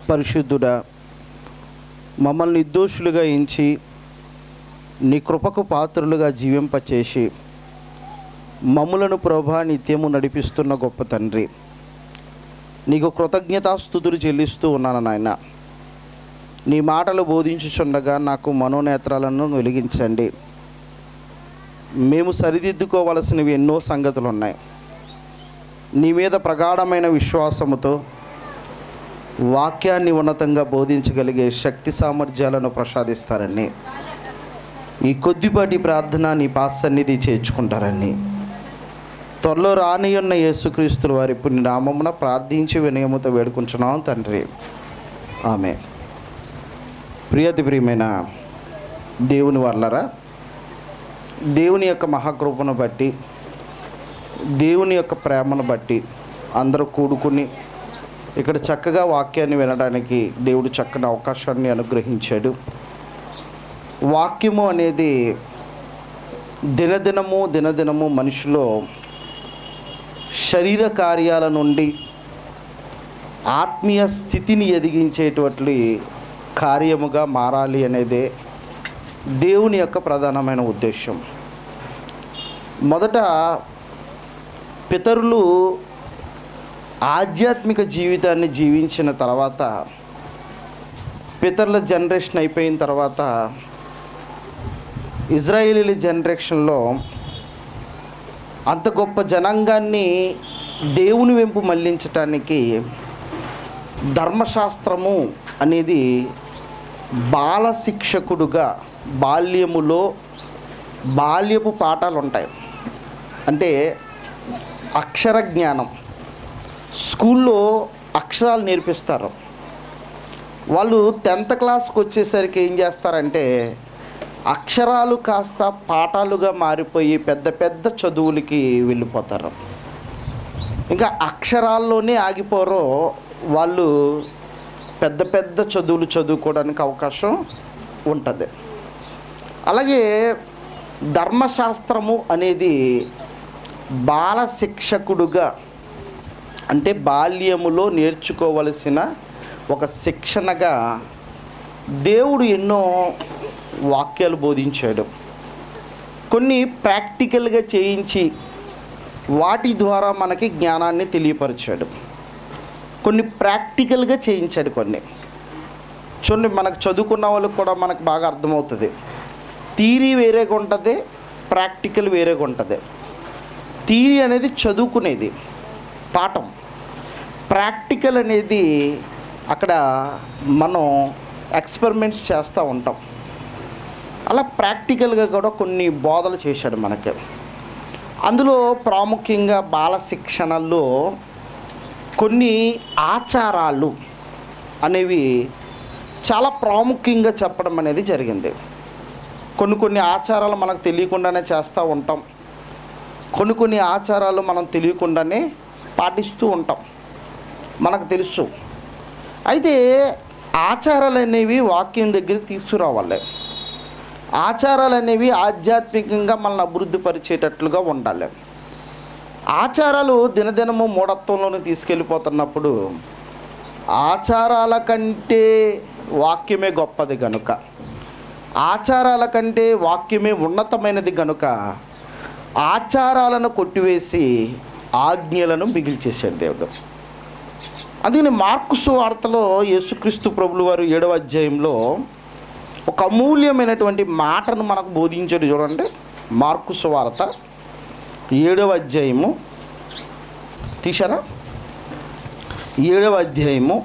పరిశుద్ధుడా మమ్మల్ని నిర్దోషులుగా ఎంచి నీ కృపకు పాత్రులుగా జీవింపచేసి మమ్ములను ప్రభా నిత్యము నడిపిస్తున్న గొప్ప తండ్రి నీకు కృతజ్ఞతాస్థుతులు చెల్లిస్తూ ఉన్నాను నాయన నీ మాటలు బోధించుచుండగా నాకు మనోనేత్రాలను వెలిగించండి మేము సరిదిద్దుకోవలసినవి ఎన్నో సంగతులు ఉన్నాయి నీ మీద ప్రగాఢమైన విశ్వాసముతో వాక్యాన్ని ఉన్నతంగా బోధించగలిగే శక్తి సామర్థ్యాలను ప్రసాదిస్తారని ఈ కొద్దిపాటి ప్రార్థన నీ పాస్ సన్నిధి చేర్చుకుంటారని త్వరలో రానియున్న యేసుక్రీస్తుల వారి పుణ్య నామమున ప్రార్థించి వినయముతో వేడుకుంటున్నాం తండ్రి ఆమె ప్రియతి ప్రియమైన దేవుని వల్లరా దేవుని యొక్క మహాకృపను బట్టి దేవుని యొక్క ప్రేమను బట్టి అందరూ కూడుకుని ఇక్కడ చక్కగా వాక్యాన్ని వినడానికి దేవుడు చక్కని అవకాశాన్ని అనుగ్రహించాడు వాక్యము అనేది దినదినము దినదినము మనిషిలో శరీర కార్యాల నుండి ఆత్మీయ స్థితిని ఎదిగించేటువంటి కార్యముగా మారాలి అనేదే దేవుని యొక్క ప్రధానమైన ఉద్దేశం మొదట పితరులు ఆధ్యాత్మిక జీవితాన్ని జీవించిన తర్వాత పితరుల జనరేషన్ అయిపోయిన తర్వాత ఇజ్రాయేలీల జనరేషన్లో అంత గొప్ప జనాంగాన్ని దేవుని వెంపు మళ్లించటానికి ధర్మశాస్త్రము అనేది బాల శిక్షకుడుగా బాల్యములో బాల్యపు పాఠాలు ఉంటాయి అంటే అక్షర జ్ఞానం స్కూల్లో అక్షరాలు నేర్పిస్తారు వాళ్ళు టెన్త్ క్లాస్కి వచ్చేసరికి ఏం చేస్తారంటే అక్షరాలు కాస్త పాఠాలుగా మారిపోయి పెద్ద పెద్ద చదువులకి వెళ్ళిపోతారు ఇంకా అక్షరాల్లోనే ఆగిపోరో వాళ్ళు పెద్ద పెద్ద చదువులు చదువుకోవడానికి అవకాశం ఉంటుంది అలాగే ధర్మశాస్త్రము అనేది బాల శిక్షకుడుగా అంటే బాల్యములో నేర్చుకోవలసిన ఒక శిక్షణగా దేవుడు ఎన్నో వాక్యాలు బోధించాడు కొన్ని ప్రాక్టికల్గా చేయించి వాటి ద్వారా మనకి జ్ఞానాన్ని తెలియపరిచాడు కొన్ని ప్రాక్టికల్గా చేయించాడు కొన్ని చూడండి మనకు చదువుకున్న వాళ్ళకి కూడా మనకు బాగా అర్థమవుతుంది థీరీ వేరేగా ఉంటుంది ప్రాక్టికల్ వేరేగా ఉంటుంది థీరీ అనేది చదువుకునేది పాఠం ప్రాక్టికల్ అనేది అక్కడ మనం ఎక్స్పెరిమెంట్స్ చేస్తూ ఉంటాం అలా ప్రాక్టికల్గా కూడా కొన్ని బోధలు చేశాడు మనకి అందులో ప్రాముఖ్యంగా బాల శిక్షణలో కొన్ని ఆచారాలు అనేవి చాలా ప్రాముఖ్యంగా చెప్పడం అనేది జరిగింది కొన్ని కొన్ని ఆచారాలు మనకు తెలియకుండానే చేస్తూ ఉంటాం కొన్ని కొన్ని ఆచారాలు మనం తెలియకుండానే పాటిస్తూ ఉంటాం మనకు తెలుసు అయితే ఆచారాలు అనేవి వాక్యం దగ్గరికి తీసుకురావాలి ఆచారాలు అనేవి ఆధ్యాత్మికంగా మనల్ని అభివృద్ధి పరిచేటట్లుగా ఉండాలి ఆచారాలు దినదినము మూఢత్వంలోకి తీసుకెళ్ళిపోతున్నప్పుడు ఆచారాల కంటే వాక్యమే గొప్పది గనుక ఆచారాల కంటే వాక్యమే ఉన్నతమైనది గనుక ఆచారాలను కొట్టివేసి ఆజ్ఞలను మిగిల్చేశాడు దేవుడు అందుకని మార్కు సువార్తలో యేసుక్రీస్తు ప్రభులు వారు ఏడవ అధ్యాయంలో ఒక అమూల్యమైనటువంటి మాటను మనకు బోధించాడు చూడండి మార్కు సువార్త ఏడవ అధ్యాయము తీశారా ఏడవ అధ్యాయము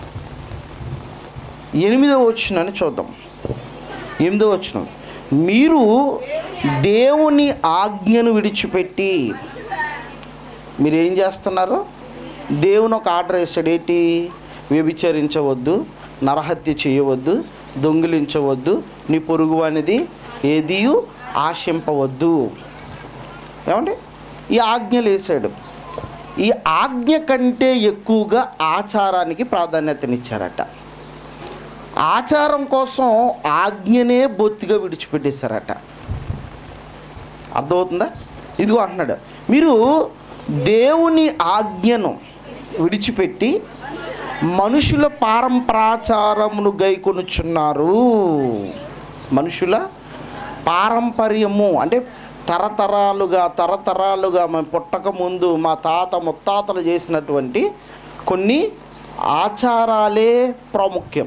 ఎనిమిదవ వచ్చినని చూద్దాం ఎనిమిదవ వచ్చిన మీరు దేవుని ఆజ్ఞను విడిచిపెట్టి మీరు ఏం చేస్తున్నారు దేవుని ఒక ఆర్డర్ వేసాడు ఏంటి వ్యభిచరించవద్దు నరహత్య చేయవద్దు దొంగిలించవద్దు నీ పొరుగు అనేది ఏదియు ఆశింపవద్దు ఏమండి ఈ ఆజ్ఞలు వేసాడు ఈ ఆజ్ఞ కంటే ఎక్కువగా ఆచారానికి ప్రాధాన్యతనిచ్చారట ఆచారం కోసం ఆజ్ఞనే బొత్తిగా విడిచిపెట్టేశారట అర్థమవుతుందా ఇదిగో అంటున్నాడు మీరు దేవుని ఆజ్ఞను విడిచిపెట్టి మనుషుల పారంపరాచారమును గైకొనుచున్నారు మనుషుల పారంపర్యము అంటే తరతరాలుగా తరతరాలుగా మేము పుట్టక ముందు మా తాత ముత్తాతలు చేసినటువంటి కొన్ని ఆచారాలే ప్రాముఖ్యం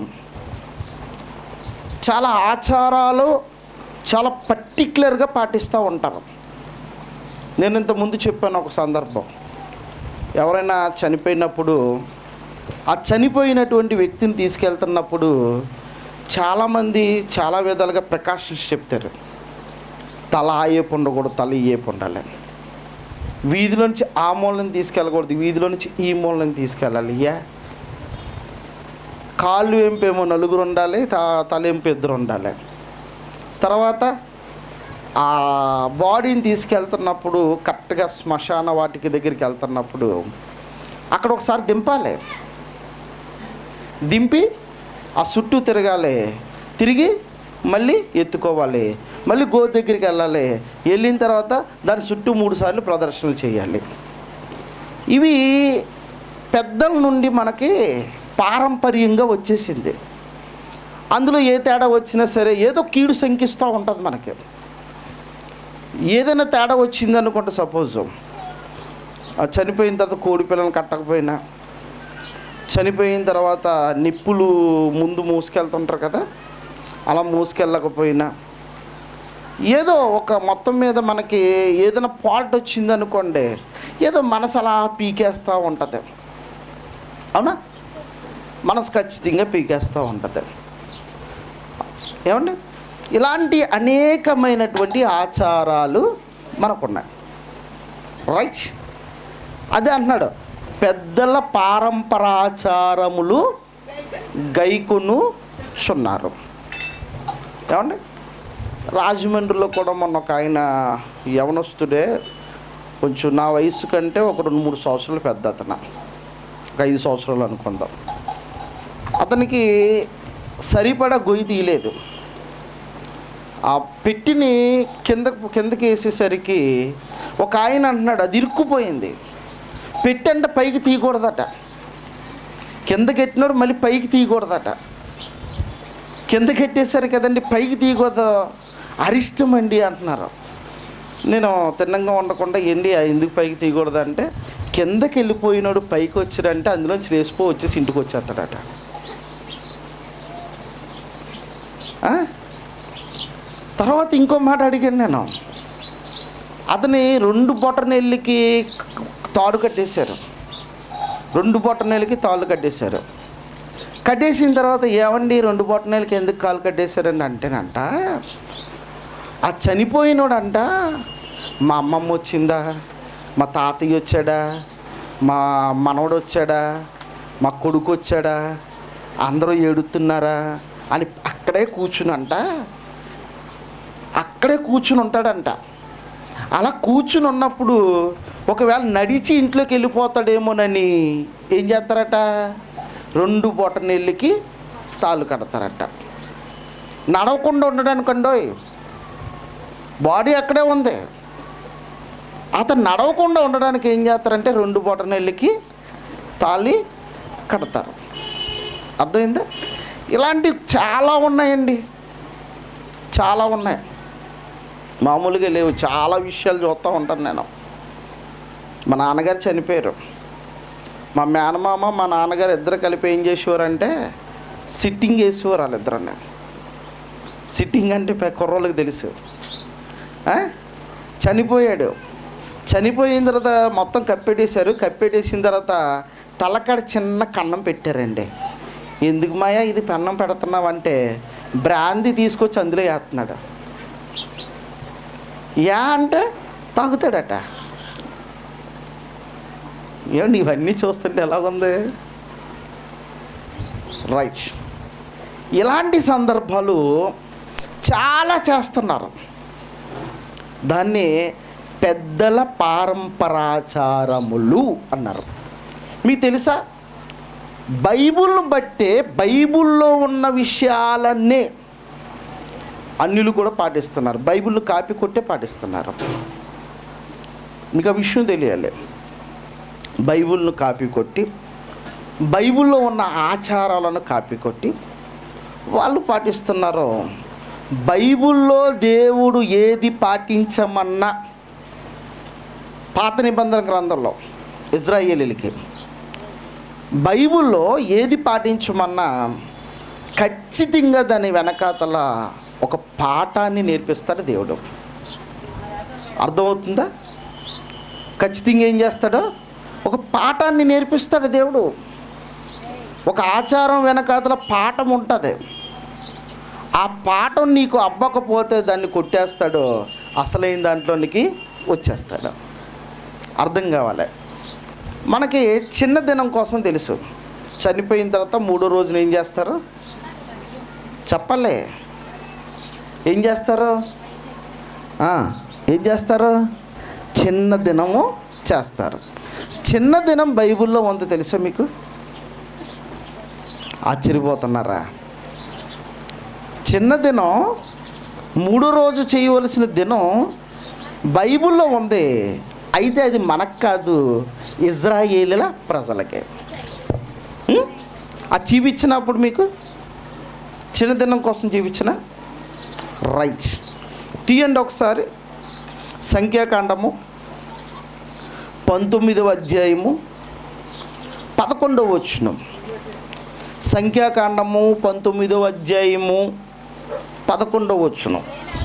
చాలా ఆచారాలు చాలా పర్టిక్యులర్గా పాటిస్తూ ఉంటారు నేను ఇంత ముందు చెప్పాను ఒక సందర్భం ఎవరైనా చనిపోయినప్పుడు ఆ చనిపోయినటువంటి వ్యక్తిని తీసుకెళ్తున్నప్పుడు చాలామంది చాలా విధాలుగా ప్రికాషన్స్ చెప్తారు తల ఆ ఏపు ఉండకూడదు తల ఈ ఏపు ఉండాలి వీధిలో నుంచి ఆ మూలని తీసుకెళ్ళకూడదు వీధిలో నుంచి ఈ మూలని తీసుకెళ్ళాలి యా కాళ్ళు వెంపేమో నలుగురు ఉండాలి త తలెంపు ఇద్దరు ఉండాలి తర్వాత ఆ బాడీని తీసుకెళ్తున్నప్పుడు కరెక్ట్గా శ్మశాన వాటికి దగ్గరికి వెళ్తున్నప్పుడు అక్కడ ఒకసారి దింపాలి దింపి ఆ చుట్టూ తిరగాలి తిరిగి మళ్ళీ ఎత్తుకోవాలి మళ్ళీ గో దగ్గరికి వెళ్ళాలి వెళ్ళిన తర్వాత దాని చుట్టూ మూడు సార్లు ప్రదర్శనలు చేయాలి ఇవి పెద్దల నుండి మనకి పారంపర్యంగా వచ్చేసింది అందులో ఏ తేడా వచ్చినా సరే ఏదో కీడు శంకిస్తూ ఉంటుంది మనకి ఏదైనా తేడా వచ్చింది అనుకుంటే సపోజ్ చనిపోయిన తర్వాత కోడి పిల్లలు కట్టకపోయినా చనిపోయిన తర్వాత నిప్పులు ముందు మూసుకెళ్తుంటారు కదా అలా మూసుకెళ్ళకపోయినా ఏదో ఒక మొత్తం మీద మనకి ఏదైనా పాల్ట్ వచ్చింది అనుకోండి ఏదో మనసు అలా పీకేస్తూ ఉంటుంది అవునా మనసు ఖచ్చితంగా పీకేస్తూ ఉంటుంది ఏమండి ఇలాంటి అనేకమైనటువంటి ఆచారాలు మనకున్నాయి రైట్ అదే అంటున్నాడు పెద్దల పారంపరాచారములు గైకును చున్నారు ఏమండి రాజమండ్రిలో కూడా మొన్న ఒక ఆయన యవనస్తుడే కొంచెం నా వయసు కంటే ఒక రెండు మూడు సంవత్సరాలు పెద్ద అతను ఒక ఐదు సంవత్సరాలు అనుకుందాం అతనికి సరిపడా గొయ్యి తీయలేదు ఆ పెట్టిని కింద కిందకి వేసేసరికి ఒక ఆయన అంటున్నాడు అది ఇరుక్కుపోయింది పెట్టి అంటే పైకి తీయకూడదట కిందకి ఎట్టినాడు మళ్ళీ పైకి తీయకూడదట కిందకి ఎట్టేసరి కదండి పైకి తీయకూడదు అరిష్టం అండి అంటున్నారు నేను తిన్నంగా ఉండకుండా ఏంటి ఆ ఎందుకు పైకి తీయకూడదు అంటే కిందకి వెళ్ళిపోయినాడు పైకి వచ్చాడంటే అందులోంచి లేచిపో వచ్చేసి ఇంటికి వచ్చేస్తాడట ఆ? తర్వాత ఇంకో మాట అడిగాను నేను అతని రెండు బొటనెల్లికి తాడు కట్టేశారు రెండు బొటనెల్లికి తాళ్ళు కట్టేశారు కట్టేసిన తర్వాత ఏమండి రెండు బొటనెలకి ఎందుకు కాలు కట్టేశారండి అంటేనంట ఆ చనిపోయినోడంట మా అమ్మమ్మ వచ్చిందా మా తాతయ్య వచ్చాడా మా మనవడు వచ్చాడా మా కొడుకు వచ్చాడా అందరూ ఏడుతున్నారా అని అక్కడే కూర్చునంట అక్కడే కూర్చుని ఉంటాడంట అలా కూర్చుని ఉన్నప్పుడు ఒకవేళ నడిచి ఇంట్లోకి వెళ్ళిపోతాడేమోనని ఏం చేస్తారట రెండు బొటనెల్లికి తాళ్ళు కడతారట నడవకుండా ఉండడానికి అండోయ్ బాడీ అక్కడే ఉంది అతను నడవకుండా ఉండడానికి ఏం చేస్తారంటే రెండు బొటనెల్లికి తాళి కడతారు అర్థమైందా ఇలాంటివి చాలా ఉన్నాయండి చాలా ఉన్నాయి మామూలుగా లేవు చాలా విషయాలు చూస్తూ ఉంటాను నేను మా నాన్నగారు చనిపోయారు మా మేనమామ మా నాన్నగారు ఇద్దరు కలిపి ఏం చేసేవారంటే సిట్టింగ్ వేసేవారు వాళ్ళిద్దరు సిట్టింగ్ అంటే పె- కుర్రోళ్ళకి తెలుసు ఆ? చనిపోయాడు చనిపోయిన తర్వాత మొత్తం కప్పెట్టేశారు కప్పెట్టేసిన తర్వాత తలకాడ చిన్న కన్నం పెట్టారండి ఎందుకు మాయా ఇది పెన్నం పెడుతున్నావంటే బ్రాందీ తీసుకొచ్చి అందులో వేస్తున్నాడు యా అంటే తాగుతాడట ఏమండి ఇవన్నీ చూస్తుంటే ఎలాగుంది రైట్ ఇలాంటి సందర్భాలు చాలా చేస్తున్నారు దాన్ని పెద్దల పారంపరాచారములు అన్నారు మీకు తెలుసా బైబుల్ను బట్టే బైబుల్లో ఉన్న విషయాలన్నీ అన్యులు కూడా పాటిస్తున్నారు బైబిల్ను కాపీ కొట్టే పాటిస్తున్నారు మీకు ఆ విషయం తెలియాలి బైబిల్ను కాపీ కొట్టి బైబిల్లో ఉన్న ఆచారాలను కాపీ కొట్టి వాళ్ళు పాటిస్తున్నారు బైబిల్లో దేవుడు ఏది పాటించమన్నా పాత నిబంధన గ్రంథంలో ఇజ్రాయేలీలకి బైబిల్లో ఏది పాటించమన్నా ఖచ్చితంగా దాని వెనకాతల ఒక పాఠాన్ని నేర్పిస్తాడు దేవుడు అర్థమవుతుందా ఖచ్చితంగా ఏం చేస్తాడు ఒక పాఠాన్ని నేర్పిస్తాడు దేవుడు ఒక ఆచారం వెనకాతల పాఠం ఉంటుంది ఆ పాఠం నీకు అవ్వకపోతే దాన్ని కొట్టేస్తాడు అసలైన దాంట్లోనికి వచ్చేస్తాడు అర్థం కావాలి మనకి చిన్న దినం కోసం తెలుసు చనిపోయిన తర్వాత మూడో రోజున ఏం చేస్తారు చెప్పలే ఏం చేస్తారు ఆ, ఏం చేస్తారు చిన్న దినము చేస్తారు చిన్న దినం బైబిల్లో ఉంది తెలుసా మీకు ఆశ్చర్యపోతున్నారా చిన్న దినం మూడో రోజు చేయవలసిన దినం బైబిల్లో ఉంది అయితే అది మనకు కాదు ఇజ్రాయేలీల ప్రజలకే ఉం? అది చూపించినప్పుడు మీకు చిన్న దినం కోసం చూపించిన రైట్ తీయండి ఒకసారి సంఖ్యాకాండము పంతొమ్మిదవ అధ్యాయము పదకొండవ వచ్చును సంఖ్యాకాండము పంతొమ్మిదవ అధ్యాయము పదకొండవ వచ్చును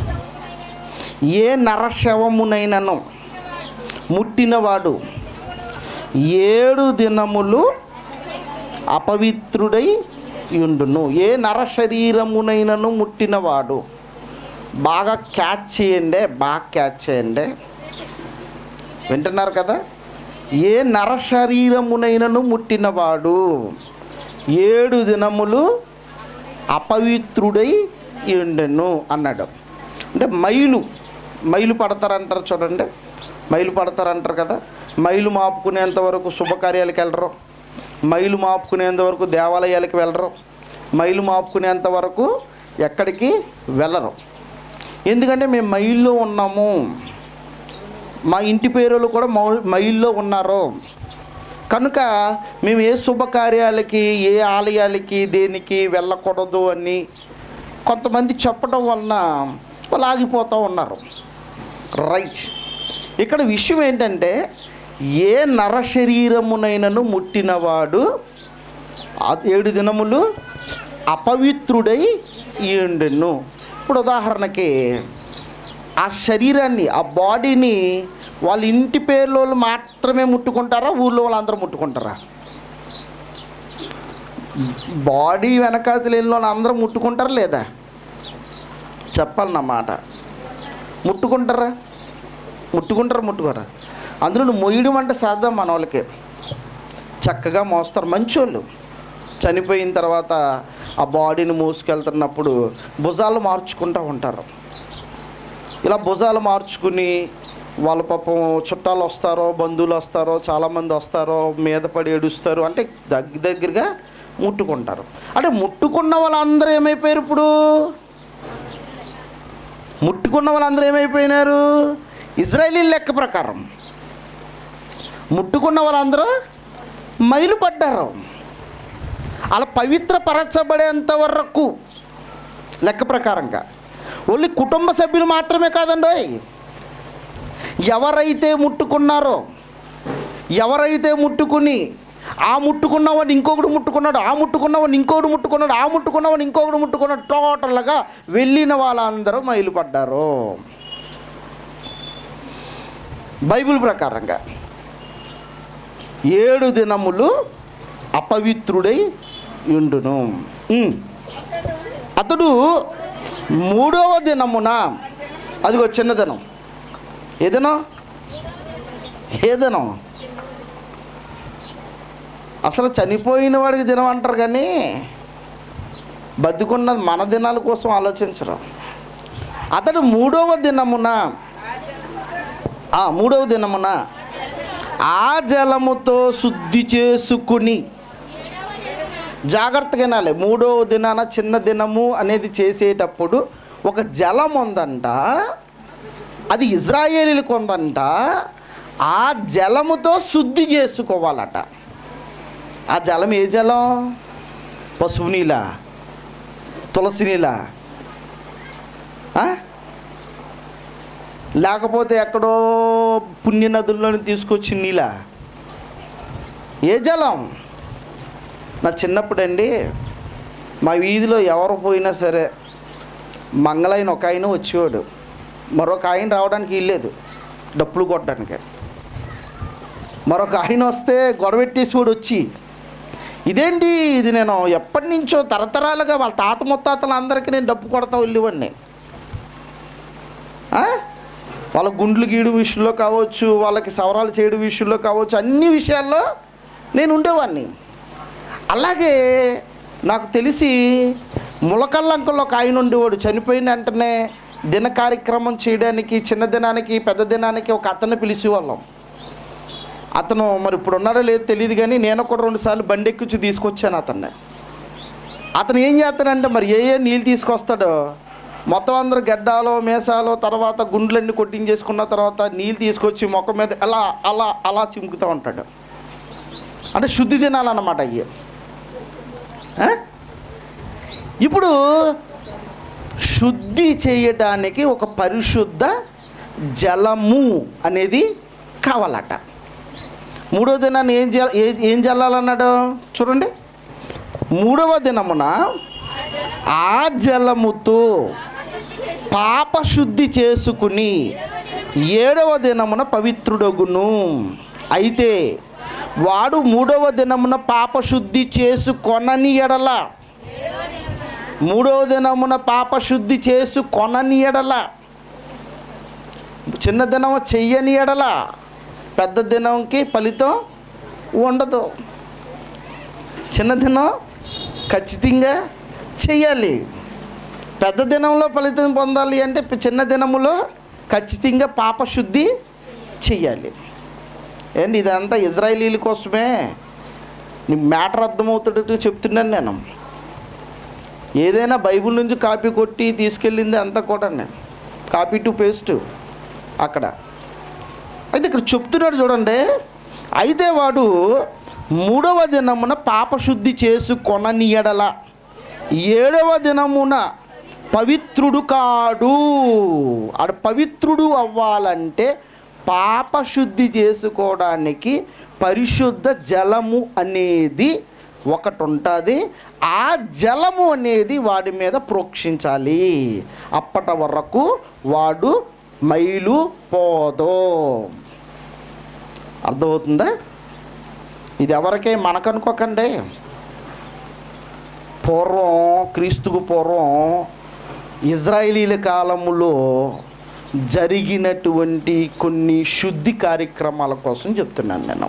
ఏ నరశవమునైనను ముట్టినవాడు ఏడు దినములు అపవిత్రుడై ఉండును ఏ నరశరీరమునైనను ముట్టినవాడు బాగా క్యాచ్ చేయండి బాగా క్యాచ్ చేయండి వింటున్నారు కదా ఏ నరశరీరమునైనను ముట్టినవాడు ఏడు దినములు అపవిత్రుడై ఉండెను అన్నాడు అంటే మైలు మైలు పడతారంటారు చూడండి మైలు పడతారంటారు కదా మైలు మాపుకునేంత వరకు శుభకార్యాలకు వెళ్ళరు మైలు మాపుకునేంత వరకు దేవాలయాలకు వెళ్ళరు మైలు మాపుకునేంత వరకు ఎక్కడికి వెళ్ళరు ఎందుకంటే మేము మైల్లో ఉన్నాము మా ఇంటి పేరులు కూడా మౌ మైల్లో ఉన్నారు కనుక మేము ఏ శుభకార్యాలకి ఏ ఆలయాలకి దేనికి వెళ్ళకూడదు అని కొంతమంది చెప్పడం వలన వాళ్ళు ఆగిపోతూ ఉన్నారు రైట్ ఇక్కడ విషయం ఏంటంటే ఏ నరశరీరమునైనను ముట్టినవాడు ఆ ఏడు దినములు అపవిత్రుడై ఉండును ఇప్పుడు ఉదాహరణకి ఆ శరీరాన్ని ఆ బాడీని వాళ్ళ ఇంటి పేర్ల వాళ్ళు మాత్రమే ముట్టుకుంటారా ఊళ్ళో వాళ్ళందరూ ముట్టుకుంటారా బాడీ వెనకాతలు వెళ్ళిన వాళ్ళు అందరూ ముట్టుకుంటారా లేదా చెప్పాలి నా మాట ముట్టుకుంటారా ముట్టుకుంటారా ముట్టుకోరా అందులో మొయ్యడం అంటే సాధ్యం మన వాళ్ళకి చక్కగా మోస్తారు మంచోళ్ళు చనిపోయిన తర్వాత ఆ బాడీని మోసుకెళ్తున్నప్పుడు భుజాలు మార్చుకుంటూ ఉంటారు ఇలా భుజాలు మార్చుకుని వాళ్ళ పాపం చుట్టాలు వస్తారో బంధువులు వస్తారో చాలామంది వస్తారో మీద పడి ఏడుస్తారు అంటే దగ్గర దగ్గరగా ముట్టుకుంటారు అంటే ముట్టుకున్న వాళ్ళందరూ ఏమైపోయారు ఇప్పుడు ముట్టుకున్న వాళ్ళందరూ ఏమైపోయినారు ఇజ్రాయలీ లెక్క ప్రకారం ముట్టుకున్న వాళ్ళందరూ మైలు పడ్డారు అలా పవిత్రపరచబడేంత వరకు లెక్క ప్రకారంగా ఓన్లీ కుటుంబ సభ్యులు మాత్రమే కాదండోయ్ ఎవరైతే ముట్టుకున్నారో ఎవరైతే ముట్టుకుని ఆ ముట్టుకున్నవాడిని ఇంకొకడు ముట్టుకున్నాడు ఆ ముట్టుకున్నవాడిని ఇంకొకడు ముట్టుకున్నాడు ఆ ముట్టుకున్నవాడిని ఇంకొకడు ముట్టుకున్నాడు టోటల్గా వెళ్ళిన వాళ్ళందరూ మైలు పడ్డారు బైబిల్ ప్రకారంగా ఏడు దినములు అపవిత్రుడై ఉండును ఉమ్. అతడు మూడవ దినమున అదిగో చిన్న దినం ఏ దినం ఏ దినం అసలు చనిపోయిన వాడికి దినం అంటారు కానీ బతుకున్నది మన దినాల కోసం ఆలోచించరు అతడు మూడవ దినమున ఆ, మూడవ దినమున ఆ జలముతో శుద్ధి చేసుకుని జాగ్రత్తగా వినాలి మూడవ దినాన చిన్న దినము అనేది చేసేటప్పుడు ఒక జలం ఉందంట అది ఇజ్రాయేలీలకు ఉందంట ఆ జలముతో శుద్ధి చేసుకోవాలట ఆ జలం ఏ జలం పసుపు నీళ్ళ తులసి నీళ్ళ ఆ? లేకపోతే ఎక్కడో పుణ్య నదుల్లోని తీసుకొచ్చి నీళ్ళ ఏ జలం నా చిన్నప్పుడండి మా వీధిలో ఎవరు పోయినా సరే మంగళైన ఒక ఆయన వచ్చేవాడు మరొక ఆయన రావడానికి వీల్లేదు డప్పులు కొట్టడానికి మరొక ఆయన వస్తే గొడవెట్టేసేవాడు వచ్చి ఇదేంటి ఇది నేను ఎప్పటి నుంచో తరతరాలుగా వాళ్ళ తాత ముత్తాతలు అందరికీ నేను డప్పు కొడతా వెళ్ళేవాడిని ఆ? వాళ్ళ గుండ్లు గీడు విషయంలో కావచ్చు వాళ్ళకి సవరాలు చేయడం విషయంలో కావచ్చు అన్ని విషయాల్లో నేను ఉండేవాడిని అలాగే నాకు తెలిసి ములకల్లంకల్లో ఒక ఆయన ఉండేవాడు చనిపోయిన వెంటనే దిన కార్యక్రమం చేయడానికి చిన్న దినానికి పెద్ద దినానికి ఒక అతన్ని పిలిచేవాళ్ళం అతను మరి ఇప్పుడు ఉన్నాడో లేదో తెలియదు కానీ నేను కూడా రెండుసార్లు బండి ఎక్కించి తీసుకొచ్చాను అతన్ని అతను ఏం చేస్తాడంటే మరి ఏ ఏ నీళ్ళు తీసుకొస్తాడో మొత్తం అందరు గడ్డాలో మేసాలో తర్వాత గుండ్లన్నీ కొట్టించేసుకున్న తర్వాత నీళ్ళు తీసుకొచ్చి మొక్క మీద అలా అలా అలా చిముకుతూ ఉంటాడు అంటే శుద్ధి తినాలన్నమాట అయ్యి ఆ? ఇప్పుడు శుద్ధి చేయటానికి ఒక పరిశుద్ధ జలము అనేది కావాలట మూడో దినాన్ని ఏం జ ఏ- ఏం జల్లాలన్నాడు చూడండి మూడవ దినమున ఆ జలముతో పాప శుద్ధి చేసుకుని ఏడవ దినమున పవిత్రుడగును అయితే వాడు మూడవ దినమున పాప శుద్ధి చేసుకొనని ఎడల మూడవ దినమున పాప శుద్ధి చేసుకొనని ఎడల చిన్న దినం చెయ్యని ఎడల పెద్ద దినంకి ఫలితం ఉండదు చిన్న దినం ఖచ్చితంగా చెయ్యాలి పెద్ద దినంలో ఫలితం పొందాలి అంటే చిన్న దినములో ఖచ్చితంగా పాపశుద్ధి చెయ్యాలి ఏంటి ఇదంతా ఇజ్రాయేలీల కోసమే నీ మ్యాటర్ అర్థమవుతున్నట్టు చెప్తున్నాను నేను ఏదైనా బైబిల్ నుంచి కాపీ కొట్టి తీసుకెళ్ళింది అంతా కూడా నేను కాపీ టు పేస్ట్ అక్కడ అయితే ఇక్కడ చెప్తున్నాడు చూడండి అయితే వాడు మూడవ దినమున పాపశుద్ధి చేసుకొనని ఎడల ఏడవ దినమున పవిత్రుడు కాడు ఆడు పవిత్రుడు అవ్వాలంటే పాపశుద్ధి చేసుకోవడానికి పరిశుద్ధ జలము అనేది ఒకటి ఉంటుంది ఆ జలము అనేది వాడి మీద ప్రోక్షించాలి అప్పటి వరకు వాడు మైలు పోదో అర్థమవుతుందా ఇది ఎవరికే మనకనుకోకండి పూర్వం క్రీస్తుకు పూర్వం ఇజ్రాయేలీల కాలములో జరిగినటువంటి కొన్ని శుద్ధి కార్యక్రమాల కోసం చెప్తున్నాను నేను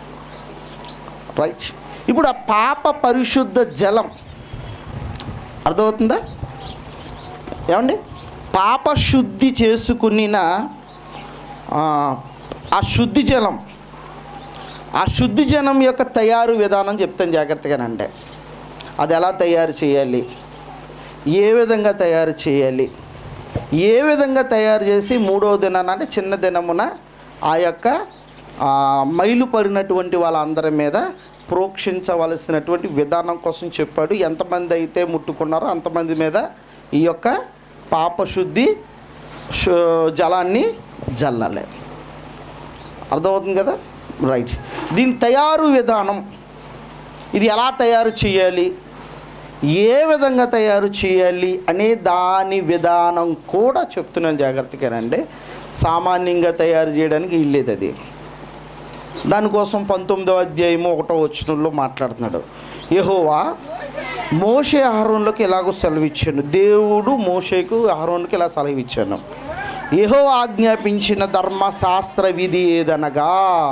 రైట్ ఇప్పుడు ఆ పాప పరిశుద్ధ జలం అర్థమవుతుందా ఏమండి పాప శుద్ధి చేసుకునిన ఆ, ఆ శుద్ధి జలం ఆ శుద్ధి జలం యొక్క తయారు విధానం చెప్తాను జాగ్రత్తగానంటే అది ఎలా తయారు చేయాలి ఏ విధంగా తయారు చేయాలి ఏ విధంగా తయారు చేసి మూడవ దినాన అంటే చిన్న దినమున ఆ యొక్క ఆ, మైలు పడినటువంటి వాళ్ళందరి మీద ప్రోక్షించవలసినటువంటి విధానం కోసం చెప్పాడు ఎంతమంది అయితే ముట్టుకున్నారో అంతమంది మీద ఈ యొక్క పాపశుద్ధి శు- జలాన్ని జల్లాలి అర్థమవుతుంది కదా రైట్ దీని తయారు విధానం ఇది ఎలా తయారు చేయాలి ఏ విధంగా తయారు చేయాలి అనే దాని విధానం కూడా చెప్తున్నాను జాగ్రత్తగానండి సామాన్యంగా తయారు చేయడానికి ఇల్లేదు అది దానికోసం పంతొమ్మిదవ అధ్యాయము ఒకటో వచనంలో మాట్లాడుతున్నాడు యెహోవా మోషే ఆహారంలోకి ఎలాగో సెలవిచ్చాను దేవుడు మోషేకు ఆహారంలోకి ఇలా సెలవిచ్చాను యెహో ఆజ్ఞాపించిన ధర్మశాస్త్ర విధి ఏదనగా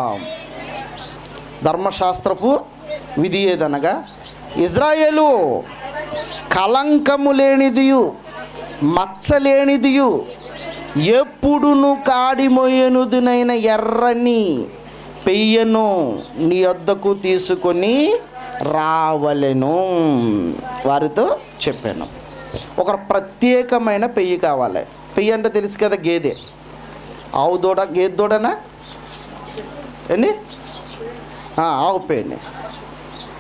ధర్మశాస్త్రపు విధి ఏదనగా ఇజ్రాయేలు కలంకము లేనిదియు మచ్చలేనిదియు ఎప్పుడును కాడిమోయనుదునైన ఎర్రని పెయ్యను నీ వద్దకు తీసుకొని రావలెను వారితో చెప్పాను ఒక ప్రత్యేకమైన పెయ్యి కావాలి పెయ్యి అంటే తెలుసు కదా గేదె ఆవు దూడ గేదె దూడనా ఏండి ఆ, ఆవు పెయ్యండి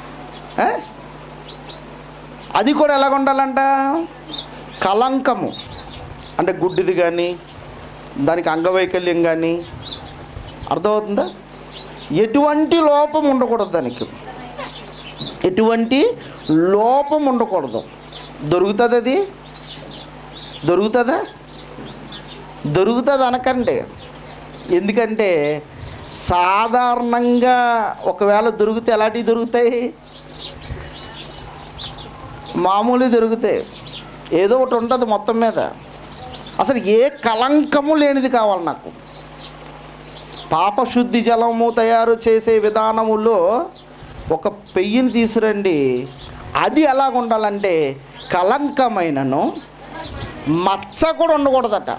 ఏ? అది కూడా ఎలాగ ఉండాలంట కలంకము అంటే గుడ్డిది కానీ దానికి అంగవైకల్యం కానీ అర్థమవుతుందా ఎటువంటి లోపం ఉండకూడదు దానికి ఎటువంటి లోపం ఉండకూడదు దొరుకుతుంది అది దొరుకుతుందా దొరుకుతుంది అనకండి ఎందుకంటే సాధారణంగా ఒకవేళ దొరికితే ఎలాంటివి దొరుకుతాయి మామూలు దొరుకుతాయి ఏదో ఒకటి ఉంటుంది మొత్తం మీద అసలు ఏ కలంకము లేనిది కావాలి నాకు పాపశుద్ధి జలము తయారు చేసే విధానములో ఒక పెయ్యిని తీసురండి అది ఎలాగ ఉండాలంటే కలంకమైనను మచ్చ కూడా ఉండకూడదట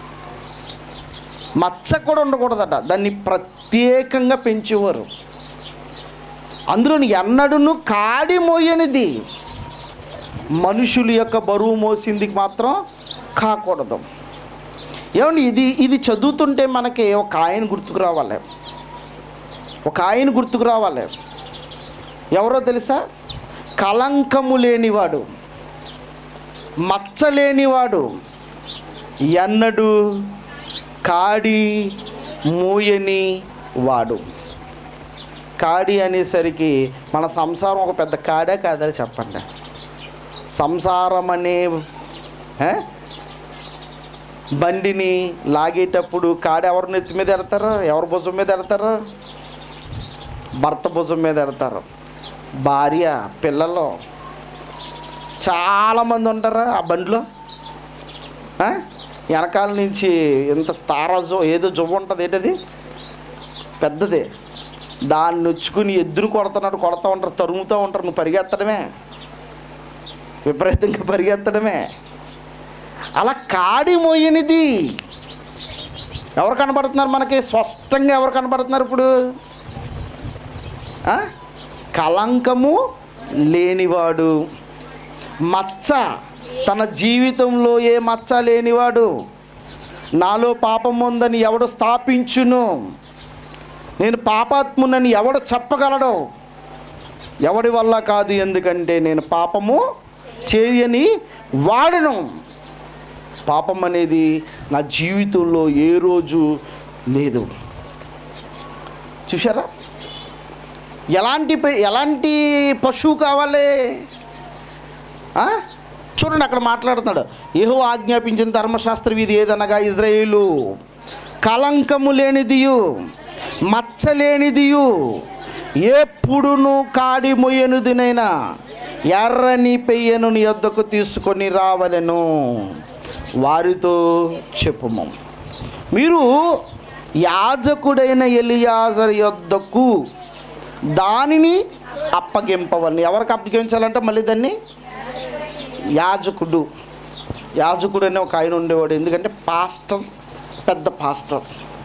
మచ్చ కూడా ఉండకూడదట దాన్ని ప్రత్యేకంగా పెంచేవారు అందులో ఎన్నడూను కాడి మోయనిది మనుషుల యొక్క బరువు మోసింది మాత్రం కాకూడదు ఏమండి ఇది ఇది చదువుతుంటే మనకి ఒక ఆయన గుర్తుకు రావాలి ఒక ఆయన గుర్తుకు రావాలి ఎవరో తెలుసా కలంకము లేనివాడు మచ్చ లేనివాడు ఎన్నడు కాడి మూయని వాడు కాడి అనేసరికి మన సంసారం ఒక పెద్ద కాడే కాదని చెప్పండి సంసారం అనే ఏ? బండిని లాగేటప్పుడు కాడ ఎవరి నెత్తి మీద ఎడతారు ఎవరి భుజం మీద ఎడతారు భర్త భుజం మీద ఎడతారు భార్య పిల్లలు చాలామంది ఉంటారు ఆ బండిలో ఆ? వెనకాల నుంచి ఎంత తారాజు ఏదో జువ్వ ఉంటుంది ఏంటది పెద్దది దాన్ని నొచ్చుకుని ఎద్దును కొడుతున్నాడు కొడతా ఉంటారు తరుముతూ ఉంటారు నువ్వు పరిగెత్తడమే విపరీతంగా పరిగెత్తడమే అలా కాడి మోయనిది ఎవరు కనబడుతున్నారు మనకి స్పష్టంగా ఎవరు కనబడుతున్నారు ఇప్పుడు ఆ? కలంకము లేనివాడు మచ్చ తన జీవితంలో ఏ మచ్చ లేనివాడు నాలో పాపం ఉందని ఎవడు స్థాపించును నేను పాపాత్మునని ఎవడు చెప్పగలడు ఎవడి వల్ల కాదు ఎందుకంటే నేను పాపము చేయని వాడను పాపం అనేది నా జీవితంలో ఏ రోజు లేదు చూసారా ఎలాంటి ప- ఎలాంటి పశువు కావాలి ఆ? చూడండి అక్కడ మాట్లాడుతున్నాడు ఏహో ఆజ్ఞాపించిన ధర్మశాస్త్ర విధి ఏదనగా ఇజ్రాయేలు కలంకము లేనిదియు మచ్చ లేనిదియు ఎప్పుడును కాడి మొయ్యనుదినైనా ఎర్రని పెయ్యను నీ యొద్దకు తీసుకొని రావలెను వారితో చెప్పుము మీరు యాజకుడైన ఎలియాజర్ యొద్దకు దానిని అప్పగింపవలను ఎవరికి అప్పగించాలంటే మళ్ళీ దాన్ని యాజకుడు యాజకుడు అనే ఒక ఆయన ఉండేవాడు ఎందుకంటే పాస్టర్ పెద్ద పాస్టర్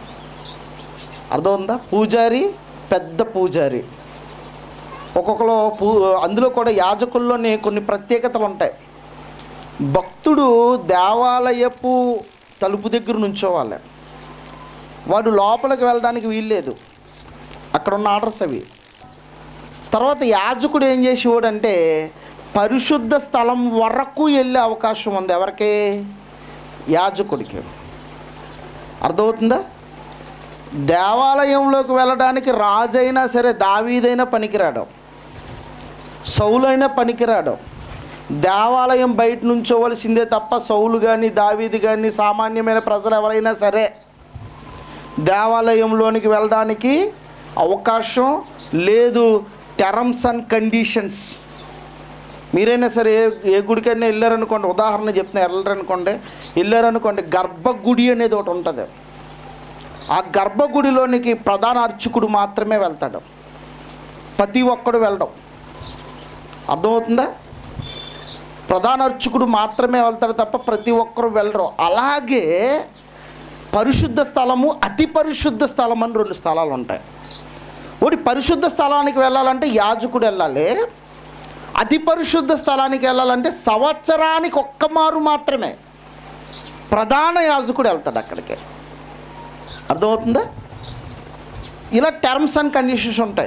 అర్థమైందా పూజారి పెద్ద పూజారి ఒక్కొక్కరు పూ అందులో కూడా యాజకుల్లోనే కొన్ని ప్రత్యేకతలు ఉంటాయి భక్తుడు దేవాలయపు తలుపు దగ్గర నుంచోవాలి వాడు లోపలికి వెళ్ళడానికి వీల్లేదు అక్కడ ఉన్న ఆర్డర్స్ అవి తర్వాత యాజకుడు ఏం చేసేవాడంటే పరిశుద్ధ స్థలం వరకు వెళ్ళే అవకాశం ఉంది ఎవరికి యాజకుడికి అర్థమవుతుందా దేవాలయంలోకి వెళ్ళడానికి రాజైనా సరే దావీదైనా పనికిరాడు సౌలైనా పనికిరాడు దేవాలయం బయట నుంచోవలసిందే తప్ప సౌలు కానీ దావీది కానీ సామాన్యమైన ప్రజలు ఎవరైనా సరే దేవాలయంలోనికి వెళ్ళడానికి అవకాశం లేదు టర్మ్స్ అండ్ కండిషన్స్ మీరైనా సరే ఏ ఏ గుడికైనా వెళ్ళారనుకోండి ఉదాహరణ చెప్తున్నా వెళ్ళారనుకోండి వెళ్ళారనుకోండి గర్భగుడి అనేది ఒకటి ఉంటుంది ఆ గర్భగుడిలోనికి ప్రధాన అర్చకుడు మాత్రమే వెళ్తాడు ప్రతి ఒక్కడు వెళ్ళడం అర్థమవుతుందా ప్రధాన అర్చకుడు మాత్రమే వెళ్తాడు తప్ప ప్రతి ఒక్కరు వెళ్ళరు అలాగే పరిశుద్ధ స్థలము అతి పరిశుద్ధ స్థలం అని రెండు స్థలాలు ఉంటాయి ఒకటి పరిశుద్ధ స్థలానికి వెళ్ళాలంటే యాజకుడు వెళ్ళాలి అతి పరిశుద్ధ స్థలానికి వెళ్ళాలంటే సంవత్సరానికి ఒక్క మారు మాత్రమే ప్రధాన యాజకుడు వెళ్తాడు అక్కడికి అర్థమవుతుందా ఇలా టర్మ్స్ అండ్ కండిషన్స్ ఉంటాయి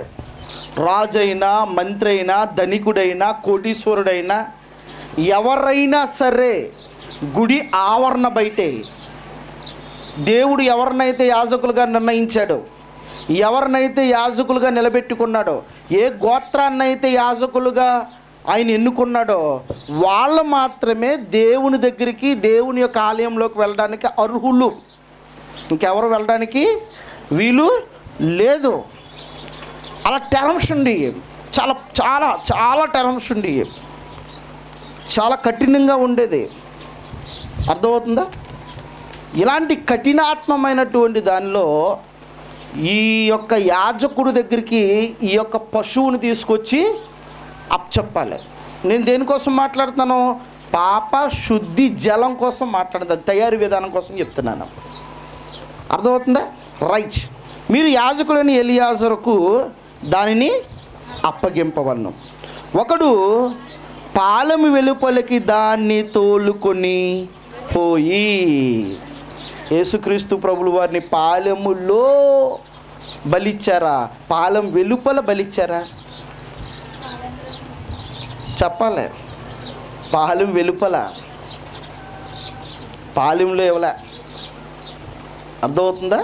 రాజైనా మంత్రి అయినా ధనికుడైనా కోటీశ్వరుడైనా ఎవరైనా సరే గుడి ఆవరణ బయటే దేవుడు ఎవరినైతే యాజకులుగా నిర్ణయించాడో ఎవరినైతే యాజకులుగా నిలబెట్టుకున్నాడో ఏ గోత్రాన్నైతే యాజకులుగా ఆయన ఎన్నుకున్నాడో వాళ్ళు మాత్రమే దేవుని దగ్గరికి దేవుని యొక్క ఆలయంలోకి వెళ్ళడానికి అర్హులు ఇంకెవరు వెళ్ళడానికి వీలు లేదు అలా టర్మ్స్ ఉండి చాలా చాలా చాలా టర్మ్స్ ఉండి చాలా కఠినంగా ఉండేది అర్థమవుతుందా ఇలాంటి కఠినాత్మమైనటువంటి దానిలో ఈ యొక్క యాజకుడు దగ్గరికి ఈ యొక్క పశువుని తీసుకొచ్చి అప్పచెప్పాలి నేను దేనికోసం మాట్లాడుతున్నాను పాప శుద్ధి జలం కోసం మాట్లాడుతాను తయారీ విధానం కోసం చెప్తున్నాను అర్థమవుతుందా రైట్ మీరు యాజకుడని ఎలియాజరుకు దానిని అప్పగింపవలను ఒకడు పాలెము వెలుపలికి దాన్ని తోలుకొని పోయి యేసుక్రీస్తు ప్రభులు వారిని పాలెములో బలిచ్చారా పాలెం వెలుపల బలిచ్చారా చెప్పాలి పాలెం వెలుపల పాలెంలో ఇవ్వలే అర్థమవుతుందా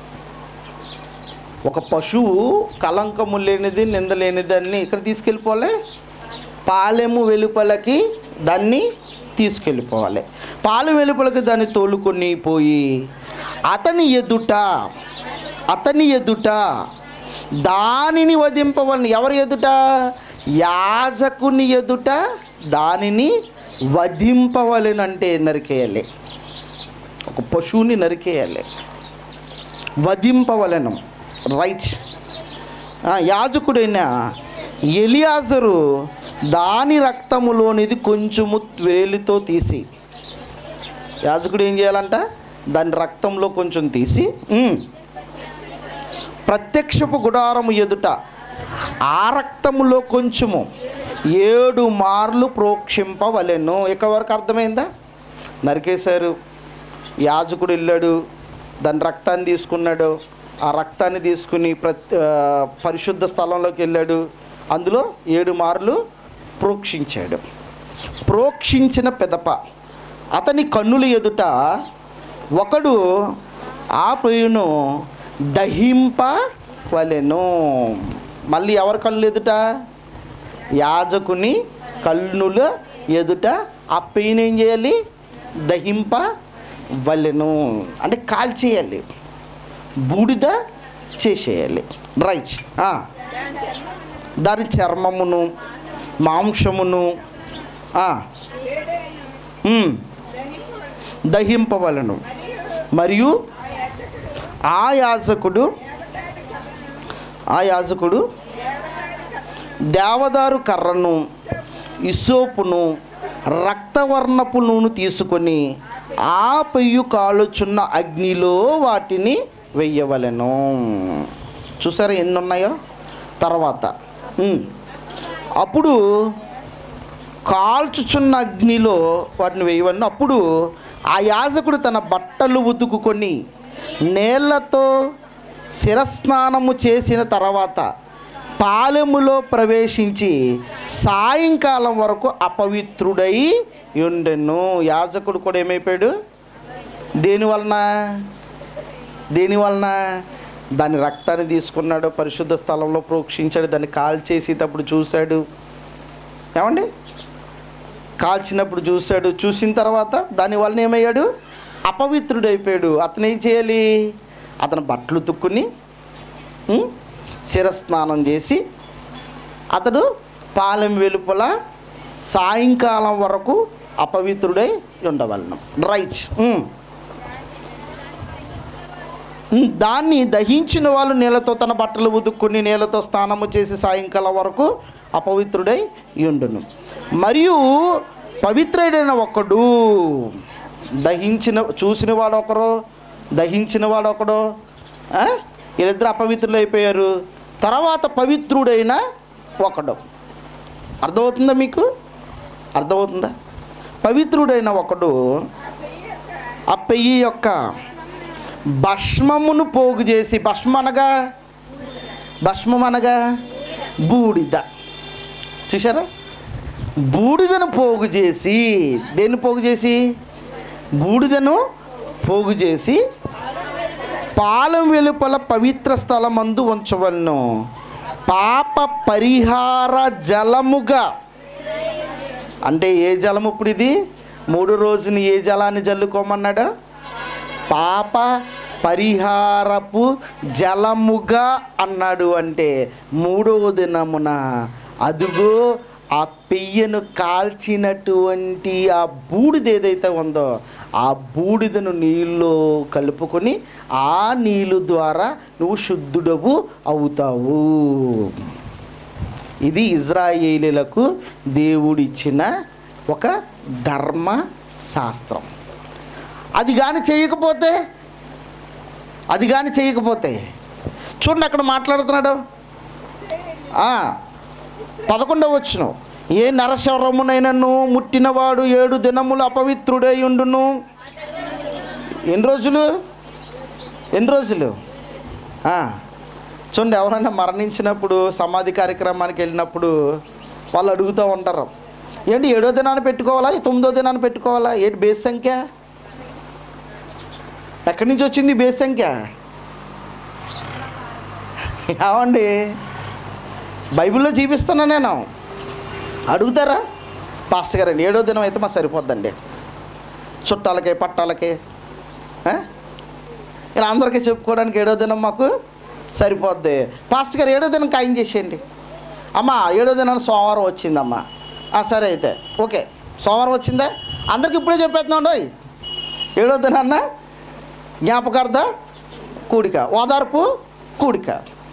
ఒక పశువు కలంకము లేనిది నింద లేనిదాన్ని ఇక్కడ తీసుకెళ్ళిపోవాలి పాలెము వెలుపలకి దాన్ని తీసుకెళ్ళిపోవాలి పాలెం వెలుపలకి దాన్ని తోలుకొని పోయి అతని ఎదుట అతని ఎదుట దానిని వధింపవలని ఎవరి ఎదుట యాజకుని ఎదుట దానిని వధింపవలెనంటే నరికేయాలి ఒక పశువుని నరికేయాలి వధింపవలను రైట్ ఆ, యాజకుడైన ఎలియాజరు దాని రక్తములోనిది కొంచెము వేలితో తీసి యాజకుడు ఏం చేయాలంట దాని రక్తంలో కొంచెం తీసి ఉమ్, ప్రత్యక్షపు గుడారము ఎదుట ఆ రక్తములో కొంచెము ఏడు మార్లు ప్రోక్షింపవలెను ఇక్కడ వరకు అర్థమైందా నరికేశారు యాజకుడు వెళ్ళాడు దాని రక్తాన్ని తీసుకున్నాడు ఆ రక్తాన్ని తీసుకుని ప్రతి ఆ, పరిశుద్ధ స్థలంలోకి వెళ్ళాడు అందులో ఏడు మార్లు ప్రోక్షించాడు ప్రోక్షించిన పెదప అతని కన్నుల ఎదుట ఒకడు ఆ పొయ్యిను దహింప వలెను మళ్ళీ ఎవరి కళ్ళు ఎదుట యాజకుని కన్నుల ఎదుట ఆ పెయిన్ ఏం చేయాలి దహింప వలెను అంటే కాల్చేయాలి బూడిద చేసేయాలి రైట్ ఆ. దాని చర్మమును మాంసమును ఆ, ఉమ్, దహింపవలను మరియు ఆ యాజకుడు ఆ యాజకుడు దేవదారు కర్రను ఇసోపును రక్తవర్ణపు నూనె తీసుకొని ఆ పెయ్యు కాలుచున్న అగ్నిలో వాటిని వెయ్యవలెను చూసారా ఎన్ని ఉన్నాయో తర్వాత ఉమ్. అప్పుడు కాల్చుచున్న అగ్నిలో వాటిని వేయవలను అప్పుడు ఆ యాజకుడు తన బట్టలు ఉతుకుకొని నీళ్లతో శిరస్నానము చేసిన తర్వాత పాలెములో ప్రవేశించి సాయంకాలం వరకు అపవిత్రుడై ఉండెను యాజకుడు కూడా ఏమైపోయాడు దేని వలన దేని వలన దాని రక్తాన్ని తీసుకున్నాడు పరిశుద్ధ స్థలంలో ప్రోక్షించాడు దాన్ని కాల్చేసేటప్పుడు చూశాడు ఏమండి కాల్చినప్పుడు చూశాడు చూసిన తర్వాత దాని వలన ఏమయ్యాడు అపవిత్రుడైపోయాడు అతను ఏం చేయాలి అతను బట్టలు తుక్కుని ఉం, శిరస్నానం చేసి అతడు పాలెం వెలుపల సాయంకాలం వరకు అపవిత్రుడై ఉండవలను రైట్ ఉం. ఉం, దాన్ని దహించిన వాళ్ళు నీళ్ళతో తన బట్టలు ఉదుక్కుని నీళ్ళతో స్నానము చేసి సాయంకాలం వరకు అపవిత్రుడై ఉండును మరియు పవిత్రుడైన ఒకడు దహించిన చూసిన వాడు ఒకరు దహించిన వాడు ఒకడు ఆ? వీళ్ళిద్దరు అపవిత్రులు అయిపోయారు తర్వాత పవిత్రుడైన ఒకడు అర్థమవుతుందా మీకు అర్థమవుతుందా పవిత్రుడైన ఒకడు ఆ పెయ్యి యొక్క భస్మమును పోగు చేసి భస్మం అనగా భస్మం అనగా బూడిద చూసారా బూడిదను పోగు చేసి దేన్ని పోగు చేసి బూడిదను పోగు చేసి పాలెం వెలుపల పవిత్ర స్థలమందు ఉంచవలను పాప పరిహార జలముగా అంటే ఏ జలం ఇప్పుడు ఇది మూడు రోజుని ఏ జలాన్ని జల్లుకోమన్నాడు పాప పరిహారపు జలముగా అన్నాడు అంటే మూడవ దినమున అదుగో ఆ పెయ్యను కాల్చినటువంటి ఆ బూడిద ఏదైతే ఉందో ఆ బూడిదను నీళ్ళు కలుపుకొని ఆ నీళ్ళు ద్వారా నువ్వు శుద్ధుడవు అవుతావు ఇది ఇజ్రాయేలీలకు దేవుడిచ్చిన ఒక ధర్మ శాస్త్రం అది కానీ చేయకపోతే అది కానీ చేయకపోతే చూడండి అక్కడ మాట్లాడుతున్నాడు ఆ, పదకొండవ వచ్చును ఏ నరశవరమునైనను ముట్టినవాడు ఏడు దినములు అపవిత్రుడై ఉండును ఎన్ని రోజులు ఎన్ని రోజులు ఆ, చూడండి ఎవరైనా మరణించినప్పుడు సమాధి కార్యక్రమానికి వెళ్ళినప్పుడు వాళ్ళు అడుగుతూ ఉంటారు ఏంటి ఏడో దినాన్ని పెట్టుకోవాలా ఈ తొమ్మిదో దినాన్ని పెట్టుకోవాలా ఏంటి బేస్ సంఖ్య ఎక్కడి నుంచి వచ్చింది ఈ బేస్ సంఖ్య ఏమండి బైబిల్లో చూపిస్తున్నా నేను అడుగుతారా పాస్టర్ గారండి ఏడో దినం అయితే మాకు సరిపోద్దండి చుట్టాలకి పట్టాలకి ఆ? ఇలా అందరికీ చెప్పుకోవడానికి ఏడో దినం మాకు సరిపోద్ది పాస్టర్ గారు ఏడో దినం ఖాయం చేసేయండి అమ్మా ఏడో దినం సోమవారం వచ్చిందమ్మా ఆ, సరే అయితే ఓకే సోమవారం వచ్చిందా అందరికి ఇప్పుడే చెప్పేస్తున్నాం ఓయ్ ఏడో దినాన్న జ్ఞాపకార్థ కూడిక ఓదార్పు కూడిక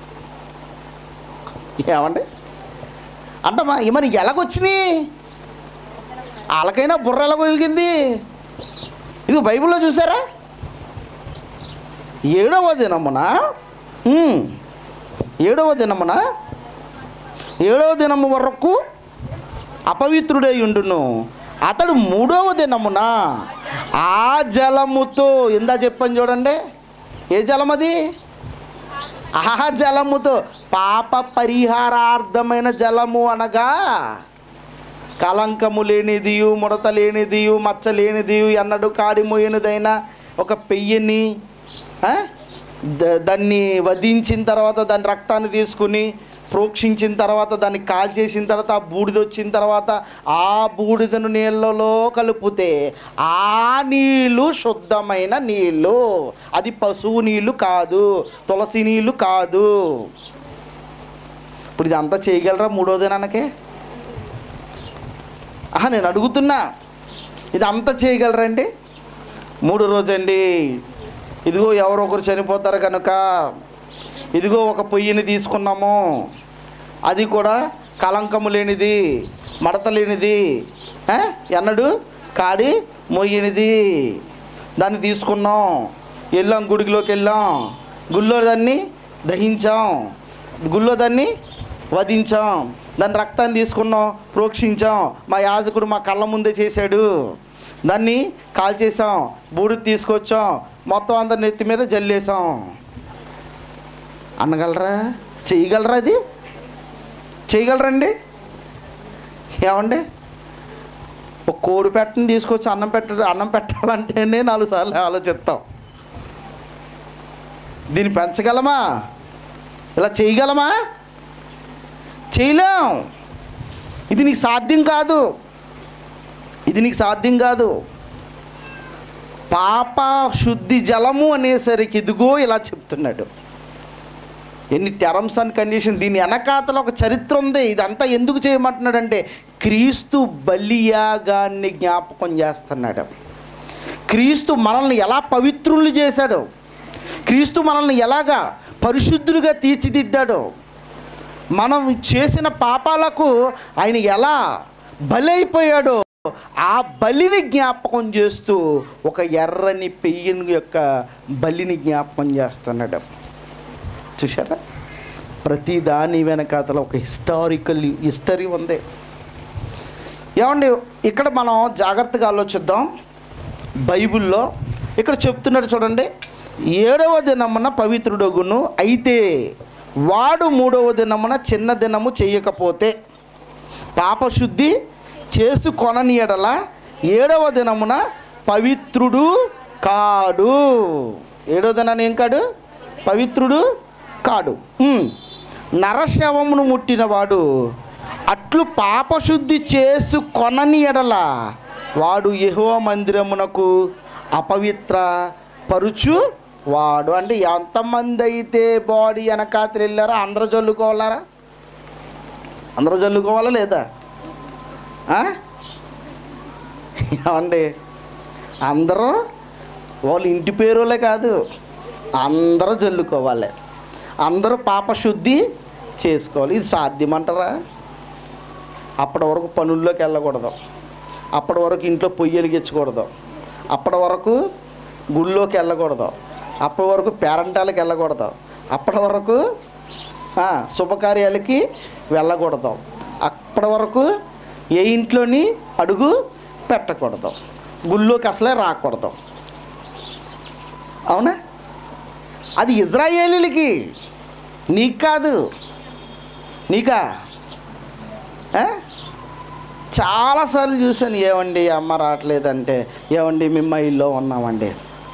ఏమండి అంటమ్మా ఈ మరి ఎలాగొచ్చినాయి వాళ్ళకైనా బుర్ర ఎలాగ వెలిగింది ఇది బైబిల్లో చూసారా ఏడవ దినమున ఉమ్, ఏడవ దినమున ఏడవ దినము వరకు అపవిత్రుడై ఉండును అతడు మూడవ దినమున ఆ జలముతో ఇందా చెప్పని చూడండి ఏ జలం అది ఆ జలముతో పాప పరిహారార్థమైన జలము అనగా కలంకము లేనిదియు ముడత లేనిదియు మచ్చ లేనిదియు ఎన్నడు కాడిమోయినదైన ఒక పెయ్యని ఆ? ద- దాన్ని వధించిన తర్వాత దాని రక్తాన్ని తీసుకుని ప్రోక్షించిన తర్వాత దాన్ని కాల్చేసిన తర్వాత ఆ బూడిద వచ్చిన తర్వాత ఆ బూడిదను నీళ్ళలో కలిపితే ఆ నీళ్ళు శుద్ధమైన నీళ్ళు అది పశువు నీళ్ళు కాదు తులసి నీళ్ళు కాదు ఇప్పుడు ఇదంతా చేయగలరా మూడో దినానికే ఆహా నేను అడుగుతున్నా ఇది అంతా చేయగలరండి మూడు రోజండి ఇదిగో ఎవరో ఒకరు చనిపోతారు కనుక ఇదిగో ఒక పొయ్యిని తీసుకున్నాము అది కూడా కలంకము లేనిది మడత లేనిది ఆ? ఎన్నడు కాడి మొయ్యనిది దాన్ని తీసుకున్నాం వెళ్ళాం గుడిలోకి వెళ్ళాం గుళ్ళో దాన్ని దహించాం గుళ్ళో దాన్ని వధించాం దాని రక్తాన్ని తీసుకున్నాం ప్రోక్షించాం మా యాజకుడు మా కళ్ళ ముందే చేశాడు దాన్ని కాల్చేసాం బూడిద తీసుకొచ్చాం మొత్తం అందరి నెత్తి మీద జల్లేసాం అనగలరా చేయగలరా అది చేయగలరండి ఏమండి ఒక కోడి పెట్టని తీసుకొచ్చి అన్నం పెట్ట అన్నం పెట్టాలంటేనే నాలుగు సార్లు ఆలోచిస్తాం దీన్ని పెంచగలమా ఇలా చేయగలమా చేయలేం ఇది నీకు సాధ్యం కాదు ఇది నీకు సాధ్యం కాదు పాప శుద్ధి జలము అనేసరికి ఇదిగో ఇలా చెప్తున్నాడు ఎన్ని టర్మ్స్ అండ్ కండిషన్ దీని వెనకాతల ఒక చరిత్ర ఉంది ఇదంతా ఎందుకు చేయమంటున్నాడంటే క్రీస్తు బలియాగాన్ని జ్ఞాపకం చేస్తున్నాడు క్రీస్తు మనల్ని ఎలా పవిత్రులు చేశాడు క్రీస్తు మనల్ని ఎలాగా పరిశుద్ధులుగా తీర్చిదిద్దాడు మనం చేసిన పాపాలకు ఆయన ఎలా బలైపోయాడో ఆ బలిని జ్ఞాపకం చేస్తూ ఒక ఎర్రని పెయ్యని యొక్క బలిని జ్ఞాపకం చేస్తున్నాడు చూసారా ప్రతి దాని వెనకాతల ఒక హిస్టారికల్ హిస్టరీ ఉంది ఏమండి ఇక్కడ మనం జాగ్రత్తగా ఆలోచిద్దాం బైబిల్లో ఇక్కడ చెప్తున్నాడు చూడండి ఏడవ దినమున పవిత్రుడగును అయితే వాడు మూడవ దినమున చిన్న దినము చేయకపోతే పాపశుద్ధి చేసుకొనని ఎడల ఏడవ దినమున పవిత్రుడు కాడు ఏడవ దినాన్ని ఏం కాడు పవిత్రుడు కాడు ఉమ్. నరశవమును ముట్టినవాడు అట్లు పాపశుద్ధి చేసుకొనని ఎడల వాడు యెహోవా మందిరమునకు అపవిత్ర పరుచు వాడు అంటే ఎంతమంది అయితే బాడీ వెనకాతలు వెళ్ళారో అందరూ చల్లుకోవాలరా అందరూ చల్లుకోవాలా లేదా ఆ? ఏమండి అందరూ వాళ్ళ ఇంటి పేరులే కాదు అందరూ చల్లుకోవాలి అందరూ పాపశుద్ధి చేసుకోవాలి ఇది సాధ్యమంటారా అప్పటి వరకు పనుల్లోకి వెళ్ళకూడదు అప్పటి వరకు ఇంట్లో పొయ్యి వెలిగించకూడదు అప్పటి వరకు గుళ్ళోకి వెళ్ళకూడదు అప్పటి వరకు పేరంటాలకు వెళ్ళకూడదు అప్పటి వరకు ఆ, శుభకార్యాలకి వెళ్ళకూడదు అప్పటి వరకు ఏ ఇంట్లోని అడుగు పెట్టకూడదు గుళ్ళోకి అసలే రాకూడదు అవునా అది ఇజ్రాయేలీలకి నీకు కాదు నీకా ఆ? చాలాసార్లు చూశాను ఏమండి అమ్మ రావట్లేదంటే ఏమండి మేము మైల్లో ఉన్నామండి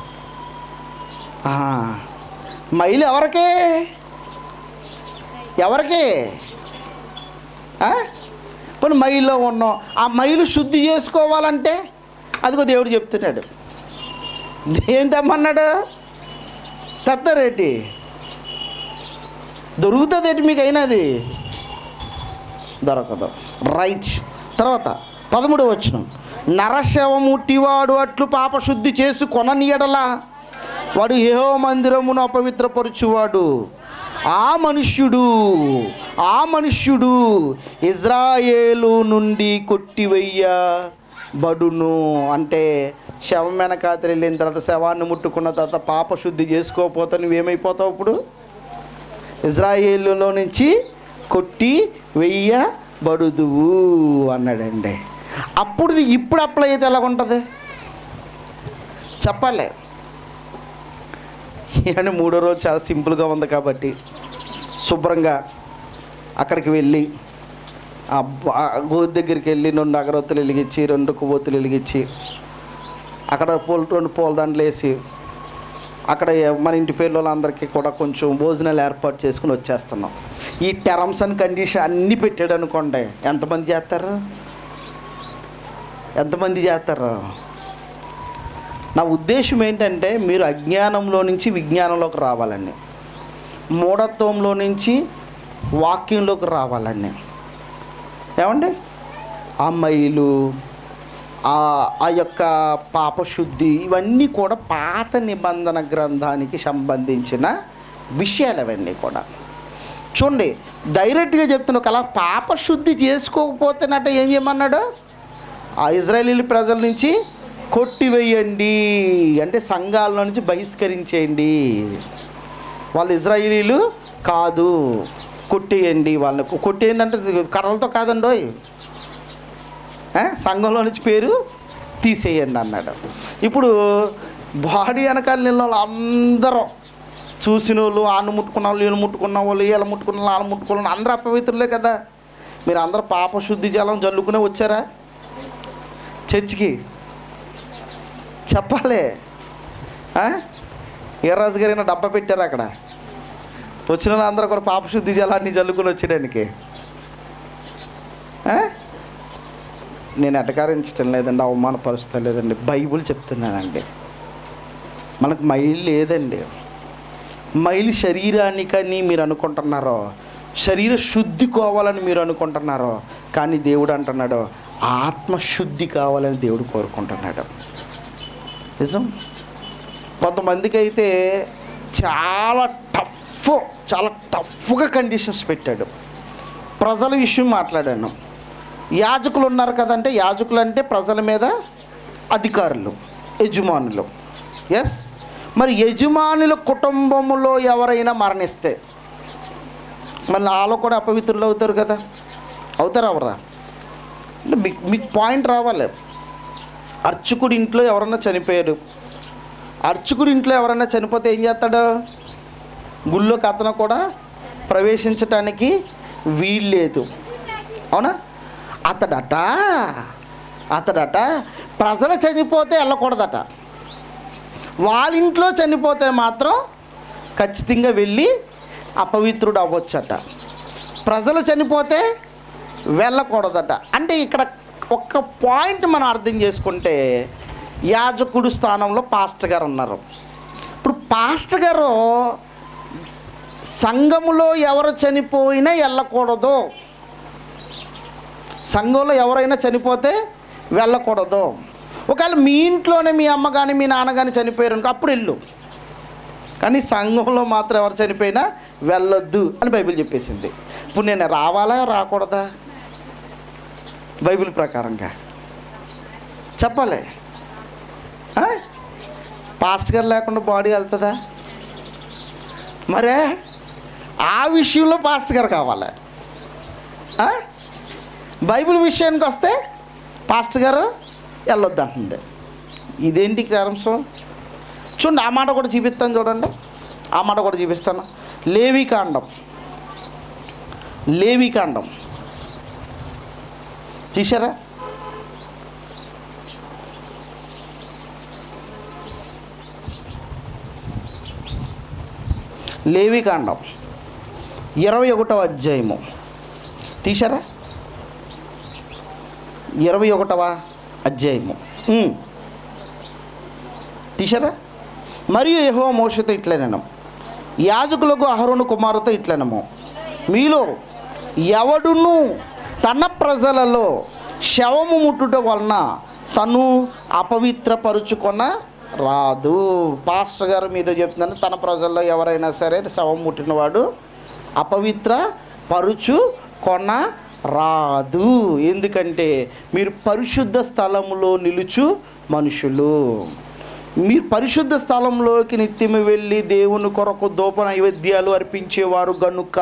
ఆ, మైలు ఎవరికే ఎవరికి ఆ? పోనీ మైల్లో ఉన్నాం ఆ మైలు శుద్ధి చేసుకోవాలంటే అదిగో దేవుడు చెప్తున్నాడు ఏం తెమ్మన్నాడు తెస్తారేటి దొరుకుతుంది ఏంటి మీకు అయినది దొరకదు రైట్ తర్వాత పదమూడు వచ్చిన నరశవముట్టివాడు అట్లు పాపశుద్ధి చేసి కొననీయడలా వాడు ఏహో మందిరమును అపవిత్రపరచువాడు ఆ మనుష్యుడు ఆ మనుష్యుడు ఇజ్రాయేలు నుండి కొట్టివెయ్య బడును అంటే శవం వెనకాతలు వెళ్ళిన తర్వాత శవాన్ని ముట్టుకున్న తర్వాత పాపశుద్ధి చేసుకోకపోతే నువ్వేమైపోతావు ఇప్పుడు ఇజ్రాయేలులో నుంచి కొట్టి వెయ్యబడుదువు అన్నాడండి అప్పుడు ఇప్పుడు అప్లై అయితే ఎలా ఉంటుంది చెప్పాలి అని మూడో రోజు చాలా సింపుల్గా ఉంది కాబట్టి శుభ్రంగా అక్కడికి వెళ్ళి ఆ బ- ఆ గోధు దగ్గరికి వెళ్ళి రెండు అగరొత్తులు వెలిగించి రెండు కొవ్వొత్తులు వెలిగించి అక్కడ పూల రెండు పూలదండలు వేసి అక్కడ ఏ- మన ఇంటి పేర్ల వాళ్ళందరికీ కూడా కొంచెం భోజనాలు ఏర్పాటు చేసుకుని వచ్చేస్తున్నాం ఈ టర్మ్స్ అండ్ కండిషన్ అన్నీ పెట్టాడు అనుకోండి ఎంతమంది చేస్తారు ఎంతమంది చేస్తారు నా ఉద్దేశం ఏంటంటే మీరు అజ్ఞానంలో నుంచి విజ్ఞానంలోకి రావాలండి మూఢత్వంలో నుంచి వాక్యంలోకి రావాలండి ఏమండి ఆ మైలు ఆ ఆ యొక్క పాపశుద్ధి ఇవన్నీ కూడా పాత నిబంధన గ్రంథానికి సంబంధించిన విషయాలు అవన్నీ కూడా చూడండి డైరెక్ట్గా చెప్తున్నా అలా పాపశుద్ధి చేసుకోకపోతేనట ఏం చేయమన్నాడు ఆ ఇజ్రాయేలీ ప్రజల నుంచి కొట్టివేయండి అంటే సంఘాల నుంచి బహిష్కరించేయండి వాళ్ళు ఇజ్రాయేలీలు కాదు కొట్టేయండి వాళ్ళని కొట్టేయండి అంటే కర్రలతో కాదండోయ్ ఆ? సంఘంలో నుంచి పేరు తీసేయండి అన్నాడు ఇప్పుడు బాడీ వెనకాల నిన్న వాళ్ళు అందరూ చూసిన వాళ్ళు ఆను ముట్టుకున్న వాళ్ళు వీళ్ళు ముట్టుకున్న వాళ్ళు వీళ్ళు ముట్టుకున్న వాళ్ళు వాళ్ళు ముట్టుకున్న వాళ్ళు అందరూ అపవిత్రులే కదా మీరు అందరూ పాప శుద్ధి జలం జల్లుకునే వచ్చారా చర్చికి చెప్పాలి ఆ? ఈర్రాజు గారు ఏమైనా డబ్బా పెట్టారు అక్కడ వచ్చిన వాళ్ళందరూ కూడా పాపశుద్ధి జలాన్ని జల్లుకుని వచ్చేయడానికి ఆ? నేను ఎటకారించడం లేదండి అవమానపరుస్తా లేదండి బైబుల్ చెప్తున్నానండి మనకు మైలు లేదండి మైలు శరీరానికని మీరు అనుకుంటున్నారో శరీర శుద్ధి కావాలని మీరు అనుకుంటున్నారో కానీ దేవుడు అంటున్నాడు ఆత్మశుద్ధి కావాలని దేవుడు కోరుకుంటున్నాడు నిజం కొంతమందికి అయితే చాలా టఫ్ చాలా టఫ్గా కండిషన్స్ పెట్టాడు ప్రజల విషయం మాట్లాడాను యాజకులు ఉన్నారు కదంటే యాజకులు అంటే ప్రజల మీద అధికారులు యజమానులు ఎస్ మరి యజమానుల కుటుంబంలో ఎవరైనా మరణిస్తే మళ్ళీ వాళ్ళు కూడా అపవిత్రులు అవుతారు కదా అవుతారు అవరా అంటే మీకు మీకు పాయింట్ రావాలి అర్చకుడి ఇంట్లో ఎవరన్నా చనిపోయారు అర్చకుడి ఇంట్లో ఎవరైనా చనిపోతే ఏం చేస్తాడు గుళ్ళోకి అతను కూడా ప్రవేశించటానికి వీల్లేదు అవునా అతడట అతడట ప్రజలు చనిపోతే వెళ్ళకూడదట వాళ్ళ ఇంట్లో చనిపోతే మాత్రం ఖచ్చితంగా వెళ్ళి అపవిత్రుడు అవ్వచ్చట ప్రజలు చనిపోతే వెళ్ళకూడదట అంటే ఇక్కడ ఒక్క పాయింట్ మనం అర్థం చేసుకుంటే యాజకుడు స్థానంలో పాస్టర్ గారు ఉన్నారు ఇప్పుడు పాస్టర్ గారు సంఘములో ఎవరు చనిపోయినా వెళ్ళకూడదు సంఘంలో ఎవరైనా చనిపోతే వెళ్ళకూడదు ఒకవేళ మీ ఇంట్లోనే మీ అమ్మ కానీ మీ నాన్న కానీ చనిపోయారు అనుకో అప్పుడు వెళ్ళు కానీ సంఘంలో మాత్రం ఎవరు చనిపోయినా వెళ్ళొద్దు అని బైబిల్ చెప్పేసింది ఇప్పుడు నేను రావాలా రాకూడదా బైబిల్ ప్రకారంగా చెప్పాలి ఆ? పాస్ట్ గారు లేకుండా బాడీ వెళ్తుందా మరే ఆ విషయంలో పాస్ట్ గారు కావాలి ఆ? బైబిల్ విషయానికి వస్తే పాస్ట్ గారు వెళ్ళొద్దు అంటుంది ఇదేంటి క్రారంశం చూడండి ఆ మాట కూడా చూపిస్తాను చూడండి ఆ మాట కూడా చూపిస్తాను లేవికాండం లేవికాండం చూసారా లేవికాండం ఇరవై ఒకటవ అధ్యాయము తీసారా ఇరవై ఒకటవ అధ్యాయము ఉమ్. తీసారా మరియు యహో మోషతో ఇట్లనను యాజకులకు అహరోను కుమారుతో ఇట్లనము మీలో ఎవడును తన ప్రజలలో శవము ముట్టుట వలన తను అపవిత్రపరుచుకొన రాదు పాస్టర్ గారు మీతో చెప్తున్నాను తన ప్రజల్లో ఎవరైనా సరే శవం ముట్టినవాడు అపవిత్ర పరుచు కొన రాదు ఎందుకంటే మీరు పరిశుద్ధ స్థలములో నిలుచు మనుషులు మీరు పరిశుద్ధ స్థలంలోకి నిత్యము వెళ్ళి దేవుని కొరకు దూప నైవేద్యాలు అర్పించేవారు గనుక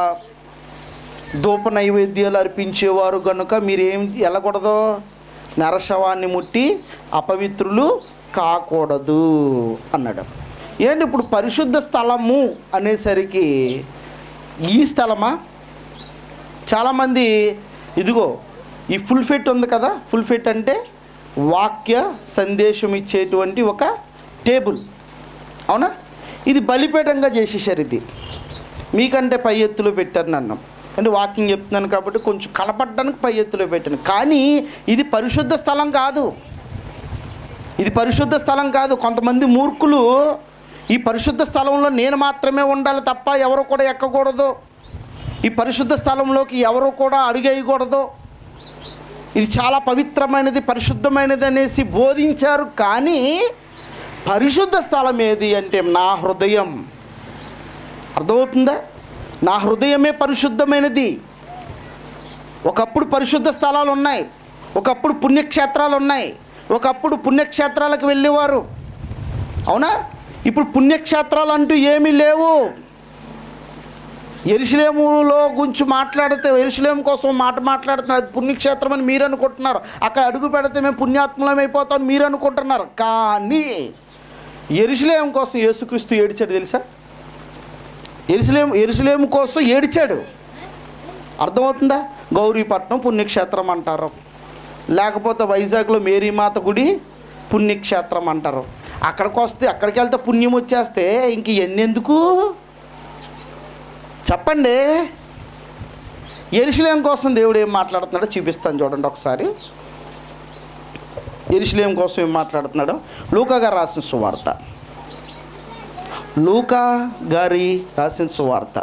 ధూప నైవేద్యాలు అర్పించేవారు గనుక మీరేం వెళ్ళకూడదు నరశవాన్ని ముట్టి అపవిత్రులు కాకూడదు అన్నాడు ఏంటి ఇప్పుడు పరిశుద్ధ స్థలము అనేసరికి ఈ స్థలమా చాలామంది ఇదిగో ఈ ఫుల్ ఫిట్ ఉంది కదా ఫుల్ ఫిట్ అంటే వాక్య సందేశం ఇచ్చేటువంటి ఒక టేబుల్ అవునా ఇది బలిపీఠంగా చేసేసారు ఇది మీకంటే పై ఎత్తులో పెట్టారు నన్ను అంటే వాకింగ్ చెప్తున్నాను కాబట్టి కొంచెం కనపడడానికి పై ఎత్తులో పెట్టాను కానీ ఇది పరిశుద్ధ స్థలం కాదు ఇది పరిశుద్ధ స్థలం కాదు కొంతమంది మూర్ఖులు ఈ పరిశుద్ధ స్థలంలో నేను మాత్రమే ఉండాలి తప్ప ఎవరు కూడా ఎక్కకూడదు ఈ పరిశుద్ధ స్థలంలోకి ఎవరు కూడా అడుగేయకూడదు ఇది చాలా పవిత్రమైనది పరిశుద్ధమైనది అనేసి బోధించారు కానీ పరిశుద్ధ స్థలం ఏది అంటే నా హృదయం అర్థమవుతుందా నా హృదయమే పరిశుద్ధమైనది ఒకప్పుడు పరిశుద్ధ స్థలాలు ఉన్నాయి ఒకప్పుడు పుణ్యక్షేత్రాలు ఉన్నాయి ఒకప్పుడు పుణ్యక్షేత్రాలకు వెళ్ళేవారు అవునా ఇప్పుడు పుణ్యక్షేత్రాలు అంటూ ఏమీ లేవు ఎరుసలేములో గురించి మాట్లాడితే ఎరుసలేం కోసం మాట మాట్లాడుతున్నారు అది పుణ్యక్షేత్రం అని మీరు అనుకుంటున్నారు అక్కడ అడుగు పెడితే మేము పుణ్యాత్మలం అయిపోతాం మీరు అనుకుంటున్నారు కానీ ఎరుసలేం కోసం యేసుక్రీస్తు ఏడిచాడు తెలుసా ఎరుసలేం ఎరుసలేం కోసం ఏడిచాడు అర్థమవుతుందా గౌరీపట్నం పుణ్యక్షేత్రం అంటారు లేకపోతే వైజాగ్లో మేరీమాత గుడి పుణ్యక్షేత్రం అంటారు అక్కడికి వస్తే అక్కడికి వెళ్తే పుణ్యం వచ్చేస్తే ఇంక ఎన్నెందుకు చెప్పండి ఎరుసలేం కోసం దేవుడు ఏం మాట్లాడుతున్నాడో చూపిస్తాను చూడండి ఒకసారి ఎరుసలేం కోసం ఏం మాట్లాడుతున్నాడో లూకా గారు రాసిన సువార్త లూకా గారి రాసిన సువార్త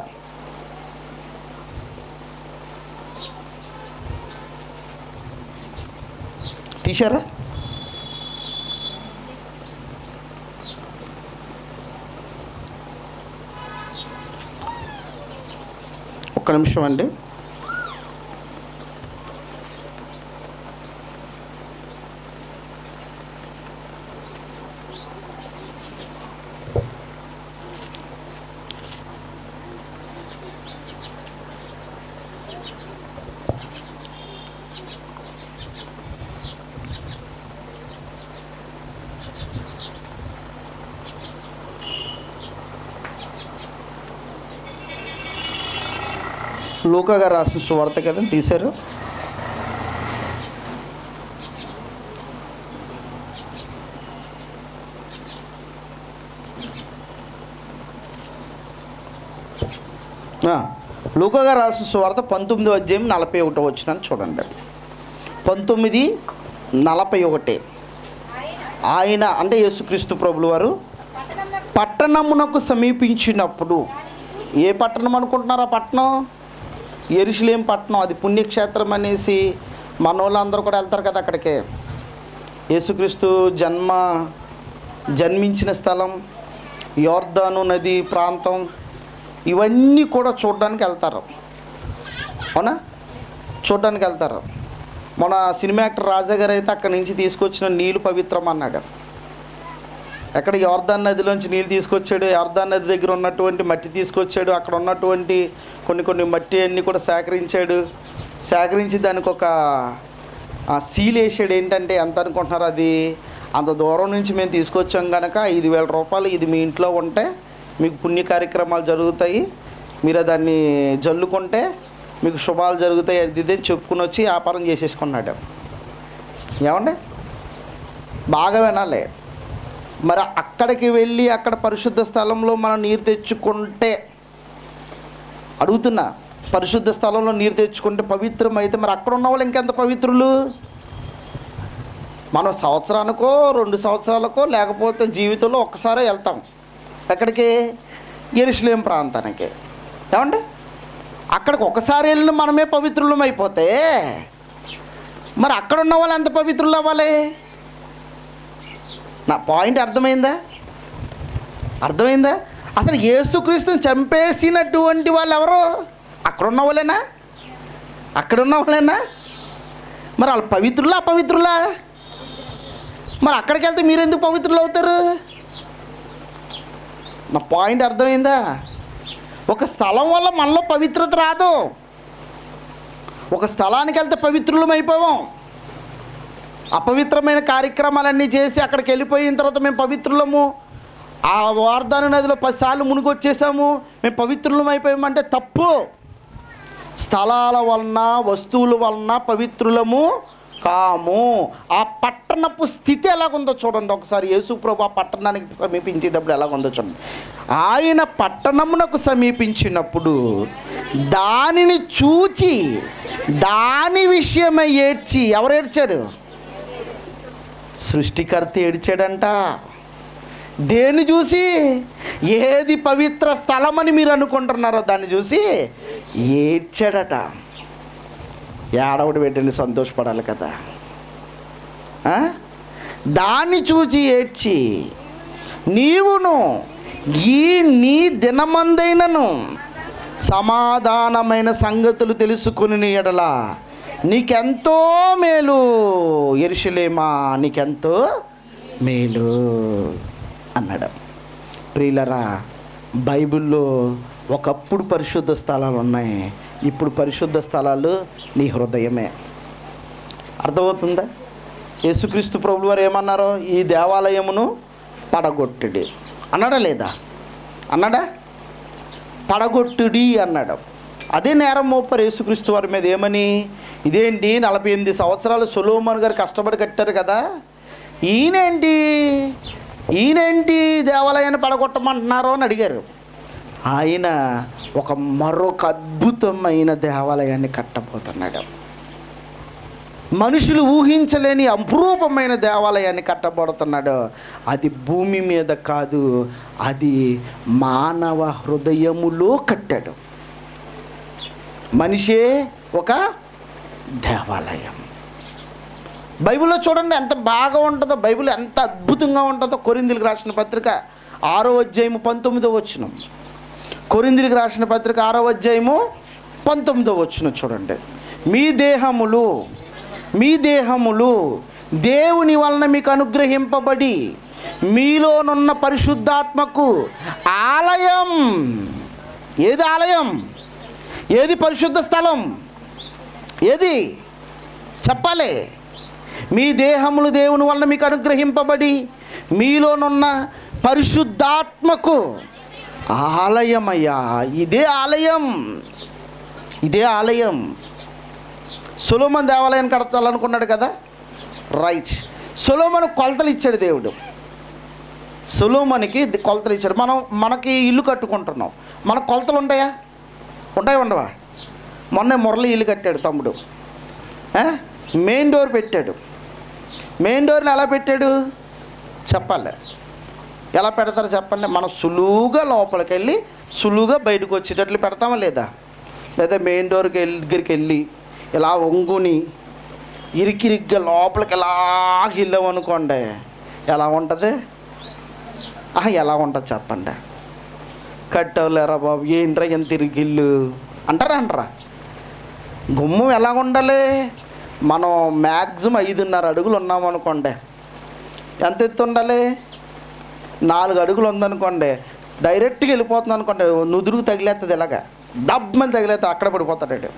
తీశారా ఒక్క నిమిషం అండి లూకా గారు రాసిన సువార్త కదా తీశారు ఆ, లూకా గారు రాసిన సువార్త పంతొమ్మిది అధ్యాయం నలభై ఒకటో వచ్చిన చూడండి పంతొమ్మిది నలభై ఒకటి ఆయన అంటే యేసుక్రీస్తు ప్రభులు వారు పట్టణమునకు సమీపించినప్పుడు ఏ పట్టణం అనుకుంటున్నారా పట్టణం ఎరుషులేం పట్టణం అది పుణ్యక్షేత్రం అనేసి మన వాళ్ళందరూ కూడా వెళ్తారు కదా అక్కడికి యేసుక్రీస్తు జన్మ జన్మించిన స్థలం యోర్దాను నది ప్రాంతం ఇవన్నీ కూడా చూడడానికి వెళ్తారు అవునా చూడడానికి వెళ్తారు మన సినిమా యాక్టర్ రాజా గారు అయితే అక్కడి నుంచి తీసుకొచ్చిన నీళ్ళు పవిత్రం అన్నాడు ఎక్కడ యోర్దాన్ నదిలోంచి నీళ్ళు తీసుకొచ్చాడు యోర్దాన్ నది దగ్గర ఉన్నటువంటి మట్టి తీసుకొచ్చాడు అక్కడ ఉన్నటువంటి కొన్ని కొన్ని మట్టి అన్నీ కూడా సేకరించాడు సేకరించి దానికి ఒక ఆ, సీల్ వేసాడు ఏంటంటే ఎంత అనుకుంటున్నారు అది అంత దూరం నుంచి మేము తీసుకొచ్చాం కనుక ఐదు వేల రూపాయలు ఇది మీ ఇంట్లో ఉంటే మీకు పుణ్య కార్యక్రమాలు జరుగుతాయి మీరు దాన్ని జల్లుకుంటే మీకు శుభాలు జరుగుతాయి అది ఇది అని చెప్పుకుని వచ్చి వ్యాపారం చేసేసుకున్నాడు ఏమండి బాగా వినాలి మరి అక్కడికి వెళ్ళి అక్కడ పరిశుద్ధ స్థలంలో మనం నీరు తెచ్చుకుంటే అడుగుతున్నా పరిశుద్ధ స్థలంలో నీరు తెచ్చుకుంటే పవిత్రం అయితే మరి అక్కడ ఉన్న వాళ్ళు ఇంకెంత పవిత్రులు మనం సంవత్సరానికో రెండు సంవత్సరాలకో లేకపోతే జీవితంలో ఒక్కసారే వెళ్తాం ఎక్కడికి ఎరుసలేం ప్రాంతానికి ఏమండి అక్కడికి ఒకసారి వెళ్ళిన మనమే పవిత్రులం అయిపోతే మరి అక్కడ ఉన్న వాళ్ళు ఎంత పవిత్రులు అవ్వాలి నా పాయింట్ అర్థమైందా అర్థమైందా అసలు యేసుక్రీస్తుని చంపేసినటువంటి వాళ్ళు ఎవరు అక్కడ ఉన్న వాళ్ళేనా అక్కడ ఉన్న వాళ్ళేనా మరి వాళ్ళు పవిత్రులా అపవిత్రులా మరి అక్కడికి వెళ్తే మీరు ఎందుకు పవిత్రులు అవుతారు నా పాయింట్ అర్థమైందా ఒక స్థలం వల్ల మనలో పవిత్రత రాదు ఒక స్థలానికి వెళ్తే పవిత్రులం అయిపోయాం అపవిత్రమైన కార్యక్రమాలన్నీ చేసి అక్కడికి వెళ్ళిపోయిన తర్వాత మేము పవిత్రులము ఆ వార్ధాను నదిలో పదిసార్లు మునిగొచ్చేసాము మేము పవిత్రులం అయిపోయామంటే తప్పు స్థలాల వలన వస్తువుల వలన పవిత్రులము కాము ఆ పట్టణపు స్థితి ఎలాగుందో చూడండి ఒకసారి యేసు ప్రభు ఆ పట్టణానికి సమీపించేటప్పుడు ఎలాగుందో చూడండి ఆయన పట్టణమునకు సమీపించినప్పుడు దానిని చూచి దాని విషయమై ఏడ్చి ఎవరు ఏడ్చారు సృష్టికర్త ఏడ్చాడంట దేన్ని చూసి ఏది పవిత్ర స్థలమని మీరు అనుకుంటున్నారో దాన్ని చూసి ఏడ్చాడట ఏడవడి పెట్టండి సంతోషపడాలి కదా ఆ? దాన్ని చూచి ఏడ్చి నీవును ఈ నీ దినమందైనను సమాధానమైన సంగతులు తెలుసుకుని ఎడల నీకెంతో మేలు ఎరుషులేమా నీకెంతో మేలు అన్నాడు ప్రియులరా బైబిల్లో ఒకప్పుడు పరిశుద్ధ స్థలాలు ఉన్నాయి ఇప్పుడు పరిశుద్ధ స్థలాలు నీ హృదయమే అర్థమవుతుందా యేసుక్రీస్తు ప్రభులు వారు ఏమన్నారో ఈ దేవాలయమును పడగొట్టుడి అన్నాడా లేదా అన్నాడా పడగొట్టుడి అన్నాడు అదే నేరం మోపారు యేసుక్రీస్తు వారి మీద ఏమని ఇదేంటి నలభై ఎనిమిది సంవత్సరాలు సొలోమన్ గారు కష్టపడి కట్టారు కదా ఈయనేంటి ఈయనేంటి దేవాలయాన్ని పడగొట్టమంటున్నారు అని అడిగారు ఆయన ఒక మరొక అద్భుతమైన దేవాలయాన్ని కట్టబోతున్నాడు మనుషులు ఊహించలేని అపురూపమైన దేవాలయాన్ని కట్టబడుతున్నాడు అది భూమి మీద కాదు అది మానవ హృదయములో కట్టాడు మనిషే ఒక దేవాలయం బైబిల్లో చూడండి ఎంత బాగా ఉంటుందో బైబిల్ ఎంత అద్భుతంగా ఉంటుందో కొరిందులకు రాసిన పత్రిక ఆరో అధ్యాయము పంతొమ్మిదో వచ్చిన కొరిందులకు రాసిన పత్రిక ఆరో అధ్యాయము పంతొమ్మిదో వచ్చిన చూడండి మీ దేహములు మీ దేహములు దేవుని వలన మీకు అనుగ్రహింపబడి మీలోనున్న పరిశుద్ధాత్మకు ఆలయం ఏది ఆలయం ఏది పరిశుద్ధ స్థలం ఏది చెప్పాలి మీ దేహములు దేవుని వలన మీకు అనుగ్రహింపబడి మీలోనున్న పరిశుద్ధాత్మకు ఆలయమయ్యా ఇదే ఆలయం ఇదే ఆలయం సొలోమన్ దేవాలయం కడతాలనుకున్నాడు కదా రైట్ సొలోమన్ కొలతలు ఇచ్చాడు దేవుడు సొలోమన్కి ది- కొలతలు ఇచ్చాడు మనం మనకి ఇల్లు కట్టుకుంటున్నాం మన కొలతలు ఉంటాయా ఉంటాయా ఉండవా మొన్నే మురళి ఇల్లు కట్టాడు తమ్ముడు ఆ? మెయిన్ డోర్ పెట్టాడు మెయిన్ డోర్ని ఎలా పెట్టాడు చెప్పాలి ఎలా పెడతారో చెప్పండి మనం సులువుగా లోపలికి వెళ్ళి సులువుగా బయటకు వచ్చేటట్లు పెడతామా లేదా లేదా మెయిన్ డోర్కి వెళ్ళి దగ్గరికి వెళ్ళి ఇలా ఒంగుని ఇరికిరిగ్గా లోపలికి ఎలా వెళ్ళామనుకోండి ఎలా ఉంటుంది ఆహా, ఎలా ఉంటుంది చెప్పండి కట్టవులేరా బాబు ఏంట్రా ఎంత ఇరిగిల్లు అంటారా అంటారా గుమ్మం ఎలా ఉండాలి మనం మ్యాక్సిమం ఐదున్నర అడుగులు ఉన్నాం అనుకోండి ఎంత ఎత్తు ఉండాలి నాలుగు అడుగులు ఉందనుకోండి డైరెక్ట్గా వెళ్ళిపోతుంది అనుకోండి నుదురుకు తగిలేస్తుంది ఇలాగా దబ్బని తగిలేస్తే అక్కడ పడిపోతాడు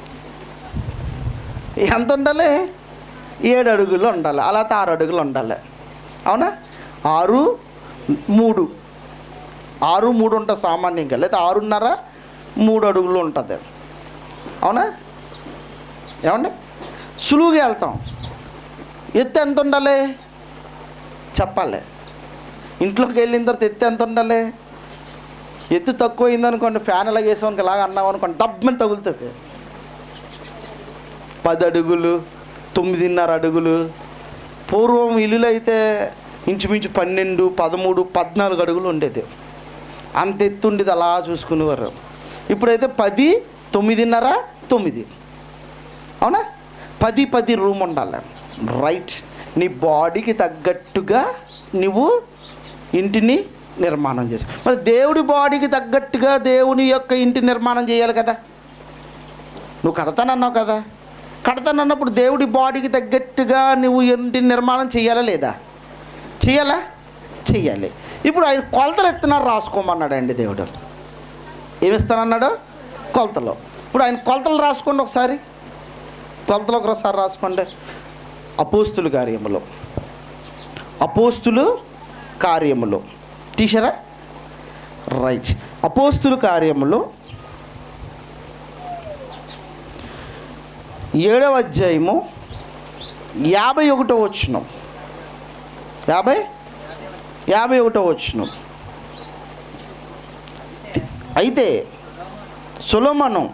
ఎంత ఉండాలి ఏడు అడుగులు ఉండాలి అలా అయితే ఆరు అడుగులు ఉండాలి అవునా ఆరు మూడు ఆరు మూడు ఉంటుంది సామాన్యంగా లేదా ఆరున్నర మూడు అడుగులు ఉంటుంది అవునా ఏమండి సులువుగా వెళ్తాం ఎత్తు ఎంత ఉండాలి చెప్పాలి ఇంట్లోకి వెళ్ళిన తర్వాత ఎత్తు ఎంత ఉండాలి ఎత్తు తక్కువ అయిందనుకోండి ఫ్యాన్ ఇలా వేసామనుకో ఇలాగ అన్నాం అనుకోండి డబ్బని తగులుతుంది పది అడుగులు తొమ్మిదిన్నర అడుగులు పూర్వం ఇల్లులు అయితే ఇంచుమించు పన్నెండు పదమూడు పద్నాలుగు అడుగులు ఉండేది అంత ఎత్తు ఉండేది అలా చూసుకునేవారు ఇప్పుడైతే పది తొమ్మిదిన్నర తొమ్మిది అవునా పది పది రూమ్ ఉండాలి రైట్ నీ బాడీకి తగ్గట్టుగా నువ్వు ఇంటిని నిర్మాణం చేసి మరి దేవుడి బాడీకి తగ్గట్టుగా దేవుని యొక్క ఇంటి నిర్మాణం చేయాలి కదా నువ్వు కడతానన్నావు కదా కడతానన్నప్పుడు దేవుడి బాడీకి తగ్గట్టుగా నువ్వు ఇంటిని నిర్మాణం చేయాలా లేదా చేయాలా చెయ్యాలి ఇప్పుడు ఆయన కొలతలు ఎత్తున్నారు రాసుకోమన్నాడు అండి దేవుడు ఏమిస్తానన్నాడు కొలతలు ఇప్పుడు ఆయన కొలతలు రాసుకోండి ఒకసారి కొలతలు ఒకసారి రాసుకోండి అపోస్తులు కార్యములు అపోస్తులు కార్యములు తీసారా రైట్ అపోస్తులు కార్యములు ఏడవ అధ్యాయము యాభై ఒకటో వచ్చిన యాభై యాభై ఒకటో వచ్చిన అయితే సులమను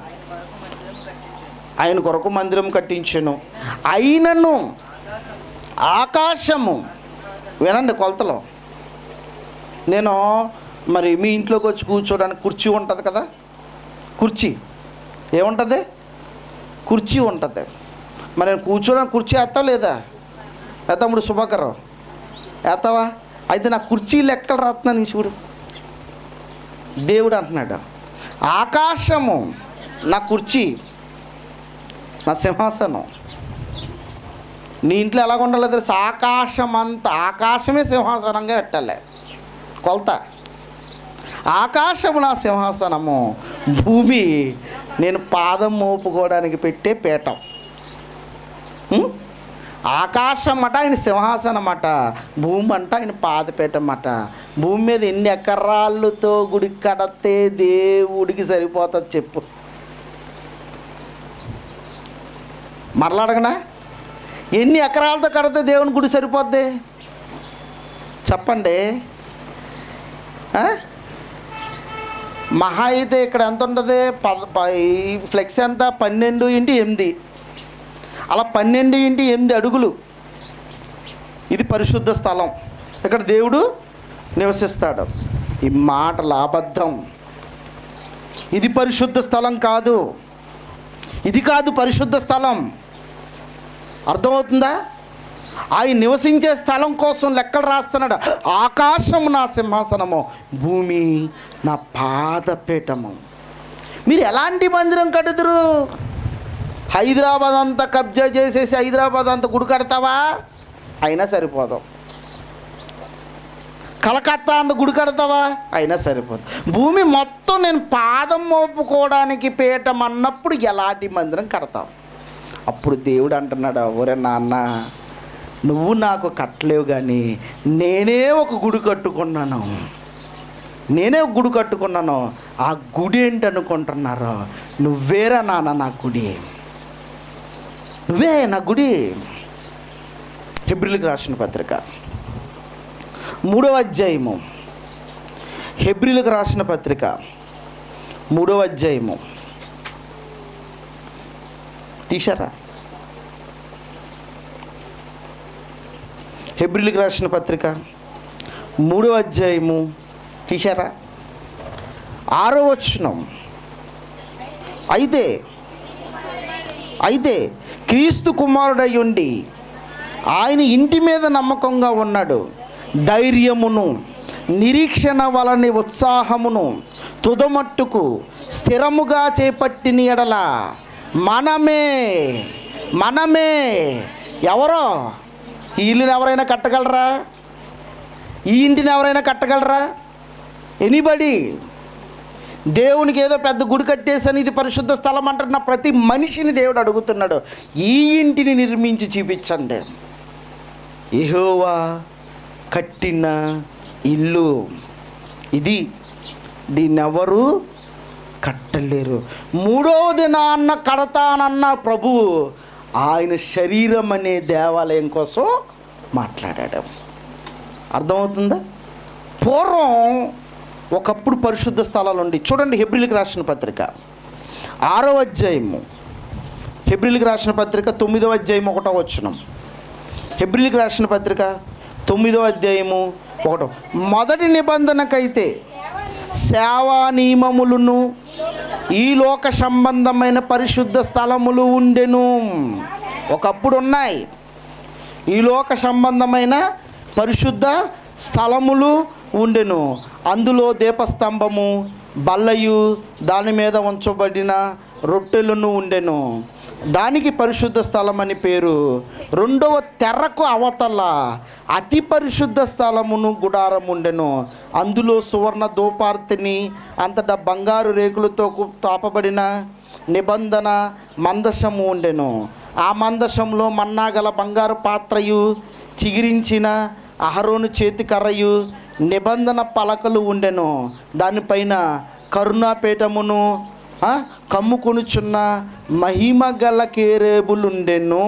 ఆయన కొరకు మందిరం కట్టించను అయినను ఆకాశము వినండి కొలతలో నేను మరి మీ ఇంట్లోకి వచ్చి కూర్చోడానికి కుర్చీ ఉంటుంది కదా కుర్చీ ఏముంటుంది కుర్చీ ఉంటుంది మరి నేను కూర్చోడానికి కుర్చీ వేస్తావు లేదా తమ్ముడు శుభకరం వేస్తావా అయితే నా కుర్చీ లెక్కలు రాస్తున్నాను చూడు దేవుడు అంటున్నాడు ఆకాశము నా కుర్చీ నా సింహాసనం నీ ఇంట్లో ఎలాగ ఉండాలో తెలుసు ఆకాశం అంతా ఆకాశమే సింహాసనంగా పెట్టాలి కొలత ఆకాశము నా సింహాసనము భూమి నేను పాదం మోపుకోవడానికి పెట్టే పీఠం ఉం? ఆకాశం అట ఆయన సింహాసనం అట భూమి అంట ఆయన పాదపీఠం అట భూమి మీద ఎన్ని ఎకరాలతో గుడి కడితే దేవుడికి సరిపోతుంది చెప్పు మరలా అడగనా ఎన్ని ఎకరాలతో కడితే దేవుని గుడి సరిపోద్ది చెప్పండి ఆ? మహా అయితే ఇక్కడ ఎంత ఉంటుంది పద ప- ఈ ఫ్లెక్స్ ఎంత పన్నెండు ఇంటి ఎనిమిది అలా పన్నెండు ఇంటి ఎనిమిది అడుగులు ఇది పరిశుద్ధ స్థలం ఇక్కడ దేవుడు నివసిస్తాడు ఈ మాటల అబద్ధం ఇది పరిశుద్ధ స్థలం కాదు ఇది కాదు పరిశుద్ధ స్థలం అర్థమవుతుందా ఆయన నివసించే స్థలం కోసం లెక్కలు రాస్తున్నాడు ఆకాశం నా సింహాసనము భూమి నా పాదపీఠము మీరు ఎలాంటి మందిరం కట్టుదురు హైదరాబాద్ అంతా కబ్జా చేసేసి హైదరాబాద్ అంతా గుడి కడతావా అయినా సరిపోదు కలకత్తా అంత గుడి కడతావా అయినా సరిపోదు భూమి మొత్తం నేను పాదం మోపుకోవడానికి పీఠం అన్నప్పుడు ఎలాంటి మందిరం కడతావు అప్పుడు దేవుడు అంటున్నాడు ఒరే నాన్న నువ్వు నాకు కట్టలేవు కానీ నేనే ఒక గుడి కట్టుకున్నాను నేనే ఒక గుడి కట్టుకున్నాను ఆ గుడి ఏంటి అనుకుంటున్నారు నువ్వేరా నాన్న నా గుడి నువ్వే నా గుడి హెబ్రిల్కి రాసిన పత్రిక మూడవ అధ్యాయము హెబ్రిల్కి రాసిన పత్రిక మూడవ అధ్యాయము తీశారా హెబ్రిల్కి రాసిన పత్రిక మూడవ అధ్యాయము తీశారా ఆరో వచనం అయితే అయితే క్రీస్తు కుమారుడై ఉండి ఆయన ఇంటి మీద నమ్మకంగా ఉన్నాడు ధైర్యమును నిరీక్షణ వలని ఉత్సాహమును తుదమట్టుకు స్థిరముగా చేపట్టిన ఎడల మనమే మనమే ఎవరో ఈ ఇల్లుని ఎవరైనా కట్టగలరా ఈ ఇంటిని ఎవరైనా కట్టగలరా ఎనీబడి దేవునికి ఏదో పెద్ద గుడి కట్టేసని ఇది పరిశుద్ధ స్థలం అంటున్న ప్రతి మనిషిని దేవుడు అడుగుతున్నాడు ఈ ఇంటిని నిర్మించి చూపించండి యెహోవా కట్టిన ఇల్లు ఇది దీన్ని ఎవరు కట్టలేరు మూడో దినాన్న కడతానన్న ప్రభు ఆయన శరీరం అనే దేవాలయం కోసం మాట్లాడాడు అర్థమవుతుందా పూర్వం ఒకప్పుడు పరిశుద్ధ స్థలాలు ఉండి చూడండి హెబ్రిల్కి రాసిన పత్రిక ఆరో అధ్యాయము హెబ్రిల్కి రాసిన పత్రిక తొమ్మిదవ అధ్యాయం ఒకటో వచ్చునం హెబ్రిల్కి రాసిన పత్రిక తొమ్మిదవ అధ్యాయము ఒకటో మొదటి నిబంధనకైతే సేవా నియమములను ఈ లోక సంబంధమైన పరిశుద్ధ స్థలములు ఉండెను ఒకప్పుడు ఉన్నాయి ఈ లోక సంబంధమైన పరిశుద్ధ స్థలములు ఉండెను అందులో దీపస్తంభము బల్లయు దాని మీద ఉంచబడిన రొట్టెలను ఉండెను దానికి పరిశుద్ధ స్థలం అని పేరు రెండవ తెర్రకు అవతల అతి పరిశుద్ధ స్థలమును గుడారం ఉండెను అందులో సువర్ణ దూపార్తిని అంతటా బంగారు రేకులతో కు- తాపబడిన నిబంధన మందసము ఉండెను ఆ మందసంలో మన్నాగల బంగారు పాత్రయు చిగిరించిన అహరోను చేతి కర్రయు నిబంధన పలకలు ఉండెను దానిపైన కరుణాపీఠమును ఆ, కమ్ముకొనుచున్న మహిమ గల కేరేబులుండెను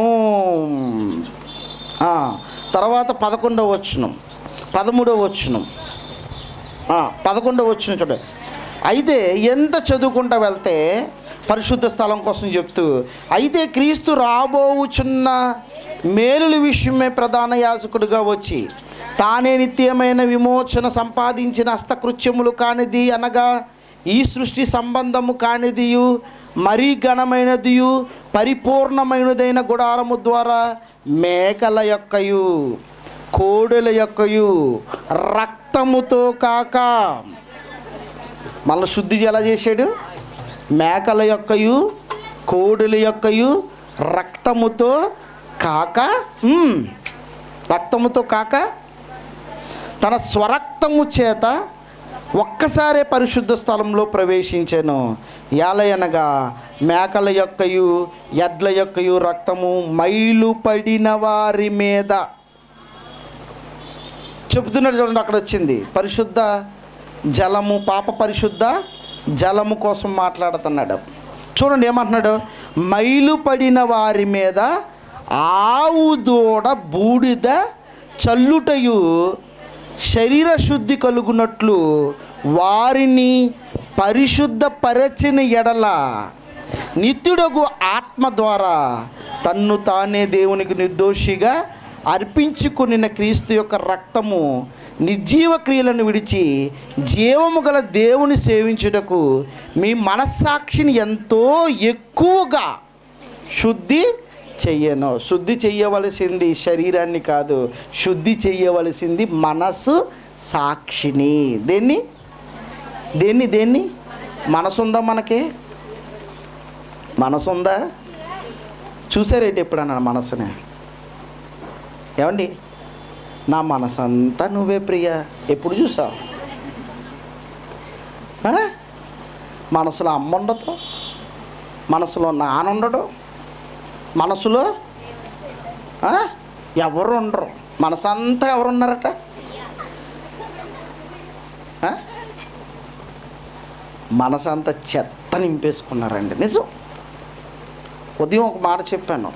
ఆ, తర్వాత పదకొండవ వచ్చును పదమూడవ వచ్చును పదకొండవ వచ్చిన చూడ అయితే ఎంత చదువుకుంటా వెళ్తే పరిశుద్ధ స్థలం కోసం చెప్తూ అయితే క్రీస్తు రాబోవుచున్న మేలుల విషయమే ప్రధాన యాజకుడిగా వచ్చి తానే నిత్యమైన విమోచన సంపాదించిన హస్తకృత్యములు కానిది అనగా ఈ సృష్టి సంబంధము కానిదియు మరీ ఘనమైనదియు పరిపూర్ణమైనదైన గుడారము ద్వారా మేకల యొక్కయు కోడెల యొక్కయు రక్తముతో కాక మళ్ళీ శుద్ధి ఎలా చేశాడు మేకల యొక్కయు కోడెల యొక్కయు రక్తముతో కాక ఉమ్, రక్తముతో కాక తన స్వరక్తము చేత ఒక్కసారే పరిశుద్ధ స్థలంలో ప్రవేశించాను యాలయనగా మేకల యొక్కయు ఎడ్ల యొక్కయు రక్తము మైలు పడిన వారి మీద చెబుతున్నాడు చూడండి అక్కడ వచ్చింది పరిశుద్ధ జలము పాప పరిశుద్ధ జలము కోసం మాట్లాడుతున్నాడు చూడండి ఏమంటున్నాడు మైలు పడిన వారి మీద ఆవు దూడ బూడిద చల్లుటయు శరీర శుద్ధి కలుగునట్లు వారిని పరిశుద్ధపరచిన ఎడల నిత్యుడగు ఆత్మ ద్వారా తన్ను తానే దేవునికి నిర్దోషిగా అర్పించుకునిన క్రీస్తు యొక్క రక్తము నిర్జీవ క్రియలను విడిచి జీవము గల దేవుని సేవించుటకు మీ మనస్సాక్షిని ఎంతో ఎక్కువగా శుద్ధి చెయ్యను శుద్ధి చెయ్యవలసింది శరీరాన్ని కాదు శుద్ధి చెయ్యవలసింది మనసు సాక్షిని దేన్ని దేన్ని దేన్ని మనసుందా మనకి మనసుందా చూసారేంటి ఎప్పుడన్నా నా మనసుని ఏమండి నా మనసంతా నువ్వే ప్రియ ఎప్పుడు చూసావు ఆ? మనసులో అమ్మ ఉండదు మనసులో నాన్న ఉండడు మనసులో ఆ? ఎవరు ఉండరు మనసంతా ఎవరున్నారట ఆ? మనసంతా చెత్త నింపేసుకున్నారండి నిజం ఉదయం ఒక మాట చెప్పాను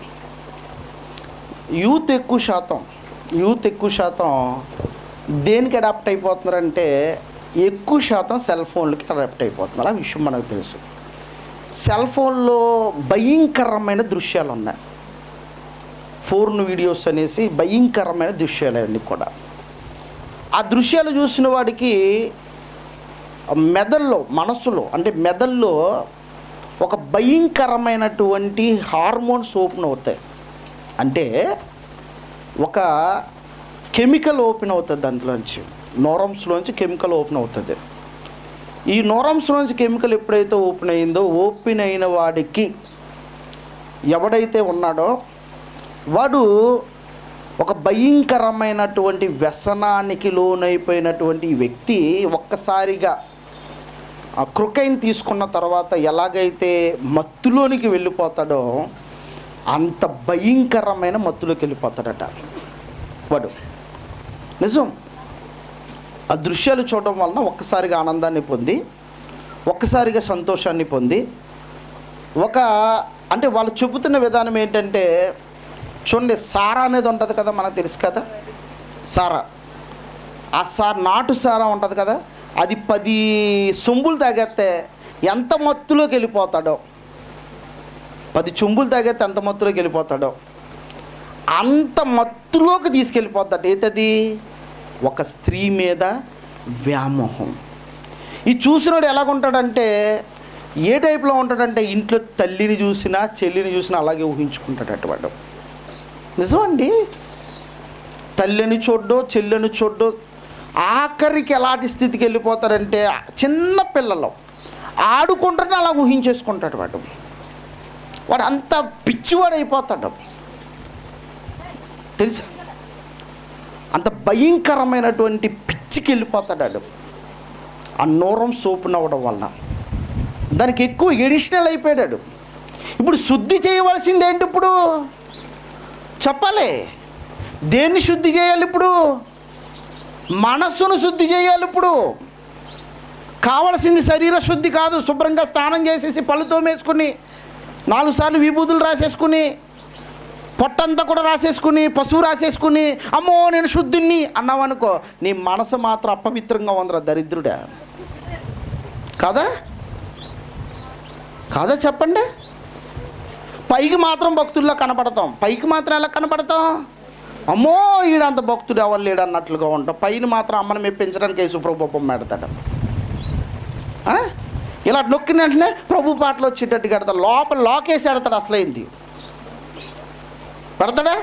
యూత్ ఎక్కువ శాతం యూత్ ఎక్కువ శాతం దేనికి అడాప్ట్ అయిపోతున్నారంటే ఎక్కువ శాతం సెల్ ఫోన్లకి అడాప్ట్ అయిపోతున్నారు ఆ విషయం మనకు తెలుసు సెల్ ఫోన్లో భయంకరమైన దృశ్యాలు ఉన్నాయి ఫోర్న్ వీడియోస్ అనేసి భయంకరమైన దృశ్యాలు అన్నీ కూడా ఆ దృశ్యాలు చూసిన వాడికి మెదల్లో మనసులో అంటే మెదల్లో ఒక భయంకరమైనటువంటి హార్మోన్స్ ఓపెన్ అవుతాయి అంటే ఒక కెమికల్ ఓపెన్ అవుతుంది దాంట్లోంచి నోరమ్స్లోంచి కెమికల్ ఓపెన్ అవుతుంది ఈ నోరమ్స్లోంచి కెమికల్ ఎప్పుడైతే ఓపెన్ అయిందో ఓపెన్ అయిన వాడికి ఎవడైతే ఉన్నాడో వాడు ఒక భయంకరమైనటువంటి వ్యసనానికి లోనైపోయినటువంటి వ్యక్తి ఒక్కసారిగా ఆ క్రొకైన్ తీసుకున్న తర్వాత ఎలాగైతే మత్తులోనికి వెళ్ళిపోతాడో అంత భయంకరమైన మత్తులోకి వెళ్ళిపోతాడట వాడు నిజం ఆ దృశ్యాలు చూడడం వలన ఒక్కసారిగా ఆనందాన్ని పొంది ఒక్కసారిగా సంతోషాన్ని పొంది ఒక అంటే వాళ్ళు చెబుతున్న విధానం ఏంటంటే చూడండి సారా అనేది ఉంటుంది కదా మనకు తెలుసు కదా సారా ఆ సార్ నాటు సారా ఉంటుంది కదా అది పది సొంబులు తాగేస్తే ఎంత మత్తులోకి వెళ్ళిపోతాడో పది చెంబులు తాగేస్తే ఎంత మత్తులోకి వెళ్ళిపోతాడో అంత మత్తులోకి తీసుకెళ్ళిపోతాడు ఏంటది ఒక స్త్రీ మీద వ్యామోహం ఈ చూసినోడు ఎలాగుంటాడంటే ఏ టైప్లో ఉంటాడంటే ఇంట్లో తల్లిని చూసినా చెల్లిని చూసినా అలాగే ఊహించుకుంటాడట వాడు నిజం అండి తల్లిని చూడ్డో చెల్లెని చూడ్డో ఆఖరికి ఎలాంటి స్థితికి వెళ్ళిపోతాడంటే చిన్న పిల్లలు ఆడుకుంటానే అలా ఊహించేసుకుంటాడు వాడు వాడు అంత పిచ్చివాడు అయిపోతాడు తెలుసా అంత భయంకరమైనటువంటి పిచ్చికి వెళ్ళిపోతాడు వాడు ఆ నోరం సోపున అవ్వడం వలన దానికి ఎక్కువ ఎడిషనల్ అయిపోయాడు ఇప్పుడు శుద్ధి చేయవలసింది ఏంటి ఇప్పుడు చెప్పాలి దేన్ని శుద్ధి చేయాలి ఇప్పుడు మనస్సును శుద్ధి చేయాలి ఇప్పుడు కావలసింది శరీర శుద్ధి కాదు శుభ్రంగా స్నానం చేసేసి పళ్ళు తోమేసుకుని నాలుగు సార్లు విభూతులు రాసేసుకుని పొట్టంతా కూడా రాసేసుకుని పశువు రాసేసుకుని అమ్మో నేను శుద్ధిని అన్నావనుకో నీ మనసు మాత్రం అపవిత్రంగా ఉందిరా దరిద్రుడా కాదా కాదా చెప్పండి పైకి మాత్రం భక్తుల్లో కనపడతాం పైకి మాత్రం ఎలా కనపడతాం అమ్మో ఈడంత భక్తుడు ఎవరు లేడు అన్నట్లుగా ఉంటాం పైన మాత్రం అమ్మని మెప్పించడానికి యేసు ప్రభు బొమ్మ పెడతాడు ఆ? ఇలా నొక్కిన వెంటనే ప్రభు పాటలు వచ్చేటట్టు కడతాడు లోపల లోకేసి పెడతాడు అసలైంది పెడతాడా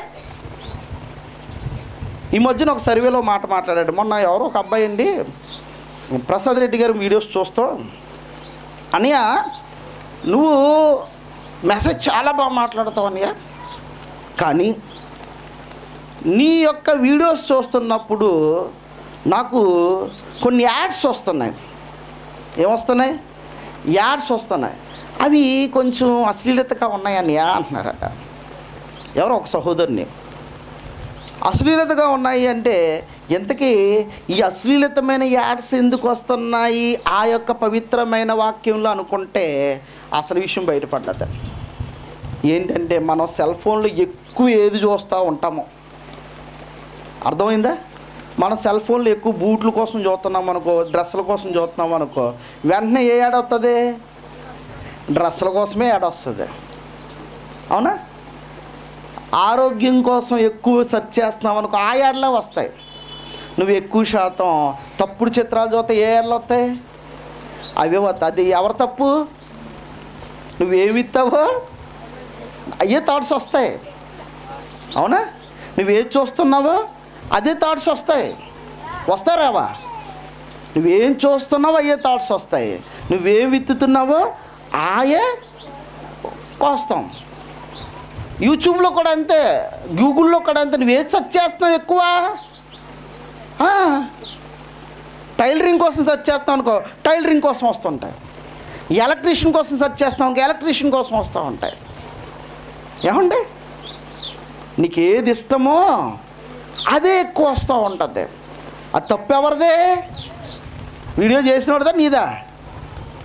ఈ మధ్యన ఒక సర్వేలో మాట మాట్లాడాడు మొన్న ఎవరో ఒక అబ్బాయి అండి ప్రసాద్ రెడ్డి గారు వీడియోస్ చూస్తూ అనియా నువ్వు మెసేజ్ చాలా బాగా మాట్లాడతావు అనియా కానీ నీ యొక్క వీడియోస్ చూస్తున్నప్పుడు నాకు కొన్ని యాడ్స్ వస్తున్నాయి ఏమొస్తున్నాయి యాడ్స్ వస్తున్నాయి అవి కొంచెం అశ్లీలతగా ఉన్నాయనియా అంటున్నారట ఎవరో ఒక సహోదరుని అశ్లీలతగా ఉన్నాయి అంటే ఎంతకీ ఈ అశ్లీలతమైన యాడ్స్ ఎందుకు వస్తున్నాయి ఆ యొక్క పవిత్రమైన వాక్యంలో అనుకుంటే అసలు విషయం బయటపడ్డది ఏంటంటే మనం సెల్ ఫోన్లో ఎక్కువ ఏది చూస్తూ ఉంటామో అర్థమైందా మన సెల్ ఫోన్లో ఎక్కువ బూట్ల కోసం చూస్తున్నాం అనుకో డ్రెస్సుల కోసం చూస్తున్నాం అనుకో వెంటనే ఏ యాడ్ వస్తుంది డ్రెస్సుల కోసమే యాడ్ వస్తుంది అవునా ఆరోగ్యం కోసం ఎక్కువ సెర్చ్ చేస్తున్నాం అనుకో ఆ యాడ్లే వస్తాయి నువ్వు ఎక్కువ శాతం తప్పుడు చిత్రాలు చూస్తే ఏ యాడ్లు వస్తాయి అవే వస్తాయి అది ఎవరి తప్పు నువ్వేమి ఇస్తావో అయ్యే థాట్స్ వస్తాయి అవునా నువ్వేది చూస్తున్నావో అదే థాట్స్ వస్తాయి వస్తారావా నువ్వేం చూస్తున్నావో అయ్యే థాట్స్ వస్తాయి నువ్వేం విత్తుతున్నావో ఆయే కోస్తాం యూట్యూబ్లో కూడా అంతే గూగుల్లో కూడా అంతే నువ్వు ఏది సెర్చ్ చేస్తున్నావు ఎక్కువ ఆ, టైలరింగ్ కోసం సెర్చ్ చేస్తావు అనుకో టైలరింగ్ కోసం వస్తుంటాయి ఎలక్ట్రీషియన్ కోసం సెర్చ్ చేస్తాం అనుకో ఎలక్ట్రీషియన్ కోసం వస్తూ ఉంటాయి ఏమండి నీకు ఏది ఇష్టమో అదే ఎక్కువ వస్తూ ఉంటుంది అది తప్పు ఎవరిదే వీడియో చేసినోడదా నీదా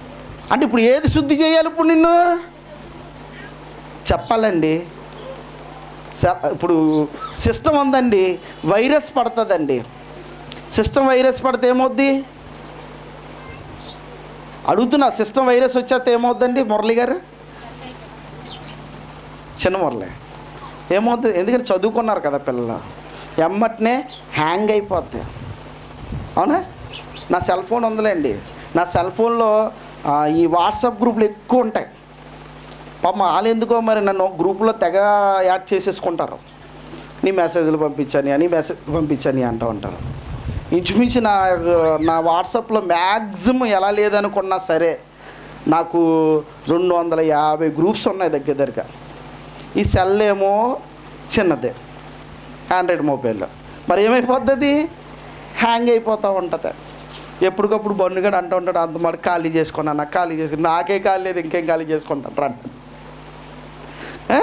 అంటే ఇప్పుడు ఏది శుద్ధి చేయాలి ఇప్పుడు నిన్ను చెప్పాలండి స- ఇప్పుడు సిస్టమ్ ఉందండి వైరస్ పడుతుందండి సిస్టమ్ వైరస్ పడితే ఏమవుద్ది అడుగుతున్నా సిస్టమ్ వైరస్ వచ్చేస్తే ఏమవుద్దండి మురళి గారు చిన్న మురళి ఏమవుతుంది ఎందుకంటే చదువుకున్నారు కదా పిల్లలు ఎమ్మటనే హ్యాంగ్ అయిపోద్ది అవునా నా సెల్ ఫోన్ ఉందిలేండి నా సెల్ ఫోన్లో ఆ, ఈ వాట్సాప్ గ్రూపులు ఎక్కువ ఉంటాయి పాపం వాళ్ళు ఎందుకో మరి నన్ను గ్రూప్లో తెగ యాడ్ చేసేసుకుంటారు నీ మెసేజ్లు పంపించని అని మెసేజ్ పంపించని అంటూ ఉంటారు ఇంచుమించు నా నా వాట్సాప్లో మ్యాక్సిమం ఎలా లేదనుకున్నా సరే నాకు రెండు వందల యాభై గ్రూప్స్ ఉన్నాయి దగ్గర దగ్గరగా ఈ సెల్ ఏమో చిన్నదే ఆండ్రాయిడ్ మొబైల్లో మరి ఏమైపోతుంది హ్యాంగ్ అయిపోతూ ఉంటుంది ఎప్పటికప్పుడు బండుగాడు అంటూ ఉంటాడు అంత మాట ఖాళీ చేసుకున్నాను నాకు ఖాళీ చేసుకుని నాకే ఖాళీ లేదు ఇంకేం ఖాళీ చేసుకుంటాను రండి ఆ?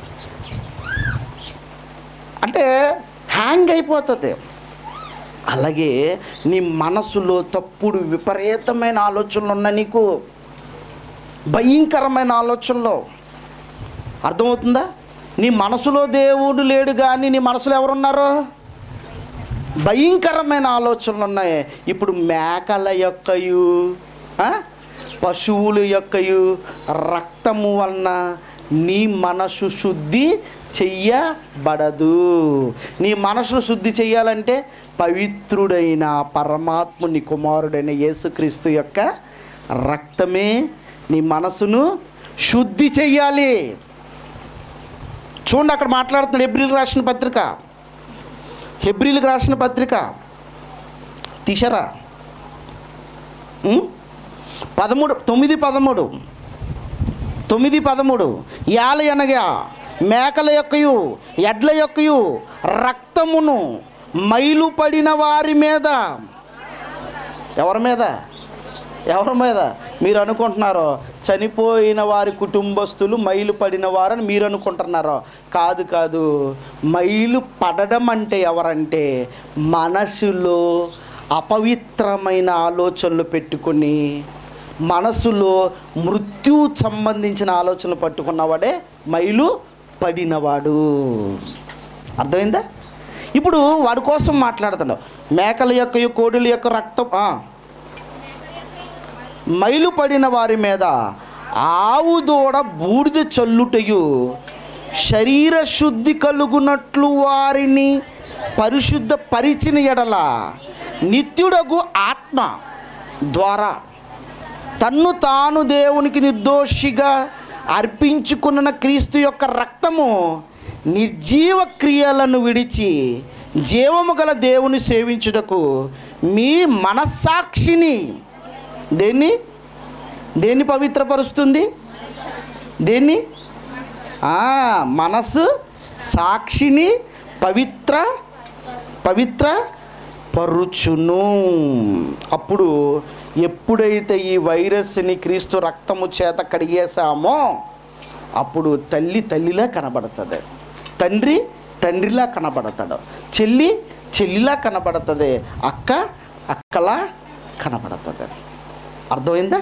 అంటే హ్యాంగ్ అయిపోతుంది అలాగే నీ మనసులో తప్పుడు విపరీతమైన ఆలోచనలు ఉన్నాయి నీకు భయంకరమైన ఆలోచనలు అర్థమవుతుందా నీ మనసులో దేవుడు లేడు కానీ నీ మనసులో ఎవరున్నారు భయంకరమైన ఆలోచనలు ఉన్నాయి ఇప్పుడు మేకల యొక్కయు ఆ? పశువుల యొక్కయు రక్తము వలన నీ మనసు శుద్ధి చెయ్యబడదు నీ మనసును శుద్ధి చెయ్యాలంటే పవిత్రుడైన పరమాత్ముని కుమారుడైన యేసుక్రీస్తు యొక్క రక్తమే నీ మనసును శుద్ధి చెయ్యాలి చూడండి అక్కడ మాట్లాడుతున్నాడు ఎబ్రిల్ రాసిన పత్రిక హెబ్రిల్కి రాసిన పత్రిక తీశారా ఉం? పదమూడు తొమ్మిది పదమూడు తొమ్మిది పదమూడు యాల అనగా మేకల యొక్కయు ఎడ్ల యొక్కయు రక్తమును మైలు పడిన వారి మీద ఎవరి మీద ఎవరి మీద మీరు అనుకుంటున్నారో చనిపోయిన వారి కుటుంబస్తులు మైలు పడిన వారని మీరు అనుకుంటున్నారో కాదు కాదు మైలు పడడం అంటే ఎవరంటే మనసులో అపవిత్రమైన ఆలోచనలు పెట్టుకొని మనసులో మృత్యు సంబంధించిన ఆలోచనలు పట్టుకున్నవాడే మైలు పడినవాడు అర్థమైందా ఇప్పుడు వాడి కోసం మాట్లాడుతున్నాడు మేకల యొక్క కోడుల యొక్క రక్తం ఆ. మైలు పడిన వారి మీద ఆవు దూడ బూడిద చల్లుటయు శరీర శుద్ధి కలుగునట్లు వారిని పరిశుద్ధ పరిచిన ఎడల నిత్యుడగు ఆత్మ ద్వారా తన్ను తాను దేవునికి నిర్దోషిగా అర్పించుకున్న క్రీస్తు యొక్క రక్తము నిర్జీవ క్రియలను విడిచి జీవము గల దేవుని సేవించుటకు మీ మనస్సాక్షిని దేన్ని దేన్ని పవిత్రపరుస్తుంది దేన్ని ఆ, మనసు సాక్షిని పవిత్ర పవిత్ర పరుచును అప్పుడు ఎప్పుడైతే ఈ వైరస్ని క్రీస్తు రక్తము చేత కడిగేశామో అప్పుడు తల్లి తల్లిలా కనబడుతుంది తండ్రి తండ్రిలా కనబడతాడు చెల్లి చెల్లిలా కనబడుతుంది అక్క అక్కలా కనబడుతుంది అర్థమైందా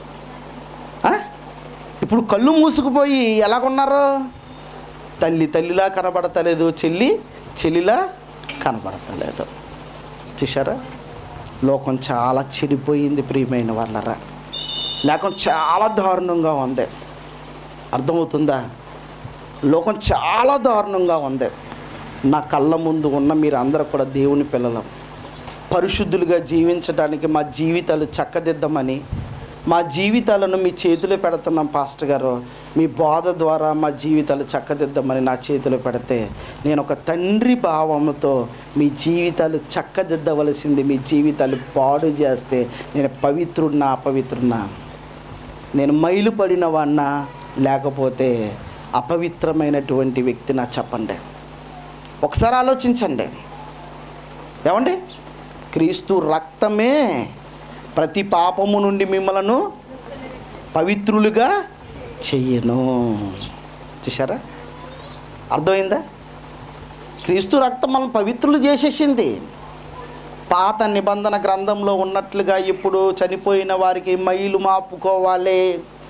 ఆ? ఇప్పుడు కళ్ళు మూసుకుపోయి ఎలాగున్నారు తల్లి తల్లిలా కనబడతలేదు చెల్లి చెల్లిలా కనబడతలేదు చూసారా లోకం చాలా చెడిపోయింది ప్రియమైన వాళ్ళరా లేకం చాలా దారుణంగా ఉంది అర్థమవుతుందా లోకం చాలా దారుణంగా ఉంది నా కళ్ళ ముందు ఉన్న మీరు అందరూ కూడా దేవుని పిల్లలం పరిశుద్ధులుగా జీవించడానికి మా జీవితాలు చక్కదిద్దామని మా జీవితాలను మీ చేతిలో పెడుతున్నాం పాస్టర్ గారు మీ బోధ ద్వారా మా జీవితాలు చక్కదిద్దామని నా చేతిలో పెడితే నేను ఒక తండ్రి భావముతో మీ జీవితాలు చక్కదిద్దవలసింది మీ జీవితాలు పాడు చేస్తే నేను పవిత్రుడినా అపవిత్రుడినా నేను మైలు పడిన వాడినా లేకపోతే అపవిత్రమైనటువంటి వ్యక్తినా చెప్పండి ఒకసారి ఆలోచించండి ఏమండి క్రీస్తు రక్తమే ప్రతి పాపము నుండి మిమ్మలను పవిత్రులుగా చెయ్యను చూసారా అర్థమైందా క్రీస్తు రక్తం మనం పవిత్రులు చేసేసింది పాత నిబంధన గ్రంథంలో ఉన్నట్లుగా ఇప్పుడు చనిపోయిన వారికి మైలు మాపుకోవాలి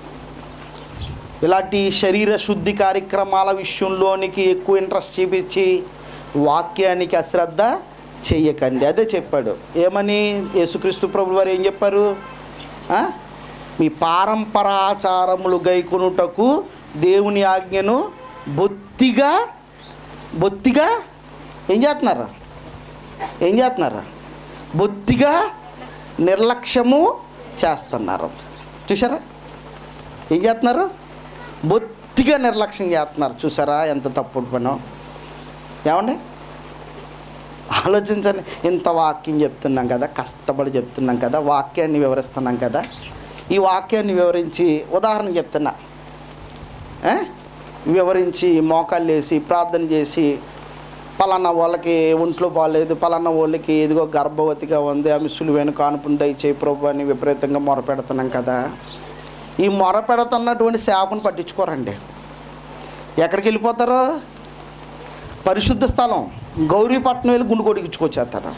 ఇలాంటి శరీర శుద్ధి కార్యక్రమాల విషయంలోనికి ఎక్కువ ఇంట్రెస్ట్ చూపించి వాక్యానికి అశ్రద్ధ చెయ్యకండి అదే చెప్పాడు ఏమని యేసుక్రీస్తు ప్రభు వారు ఏం చెప్పారు ఆ? మీ పారంపరాచారములు గైకొనుటకు దేవుని ఆజ్ఞను బొత్తిగా బొత్తిగా ఏం చేస్తున్నారు ఏం చేస్తున్నారు బొత్తిగా నిర్లక్ష్యము చేస్తున్నారు చూసారా ఏం చేస్తున్నారు బొత్తిగా నిర్లక్ష్యం చేస్తున్నారు చూసారా ఎంత తప్పుడు పనో ఏమండి ఆలోచించండి ఇంత వాక్యం చెప్తున్నాం కదా కష్టపడి చెప్తున్నాం కదా వాక్యాన్ని వివరిస్తున్నాం కదా ఈ వాక్యాన్ని వివరించి ఉదాహరణ చెప్తున్నా ఏ? వివరించి మోకాళ్ళు వేసి ప్రార్థన చేసి పలానా వాళ్ళకి ఒంట్లో బాగాలేదు పలానా వాళ్ళకి ఇదిగో గర్భవతిగా ఉంది ఆమె సులువైన కానుపుని దయచేయి ప్రభు అని విపరీతంగా మొరపెడుతున్నాం కదా ఈ మొరపెడుతున్నటువంటి సేవను పట్టించుకోరండి ఎక్కడికి వెళ్ళిపోతారు పరిశుద్ధ స్థలం గౌరీపట్నం వెళ్ళి గుండు కొడిగించుకొచ్చేస్తారు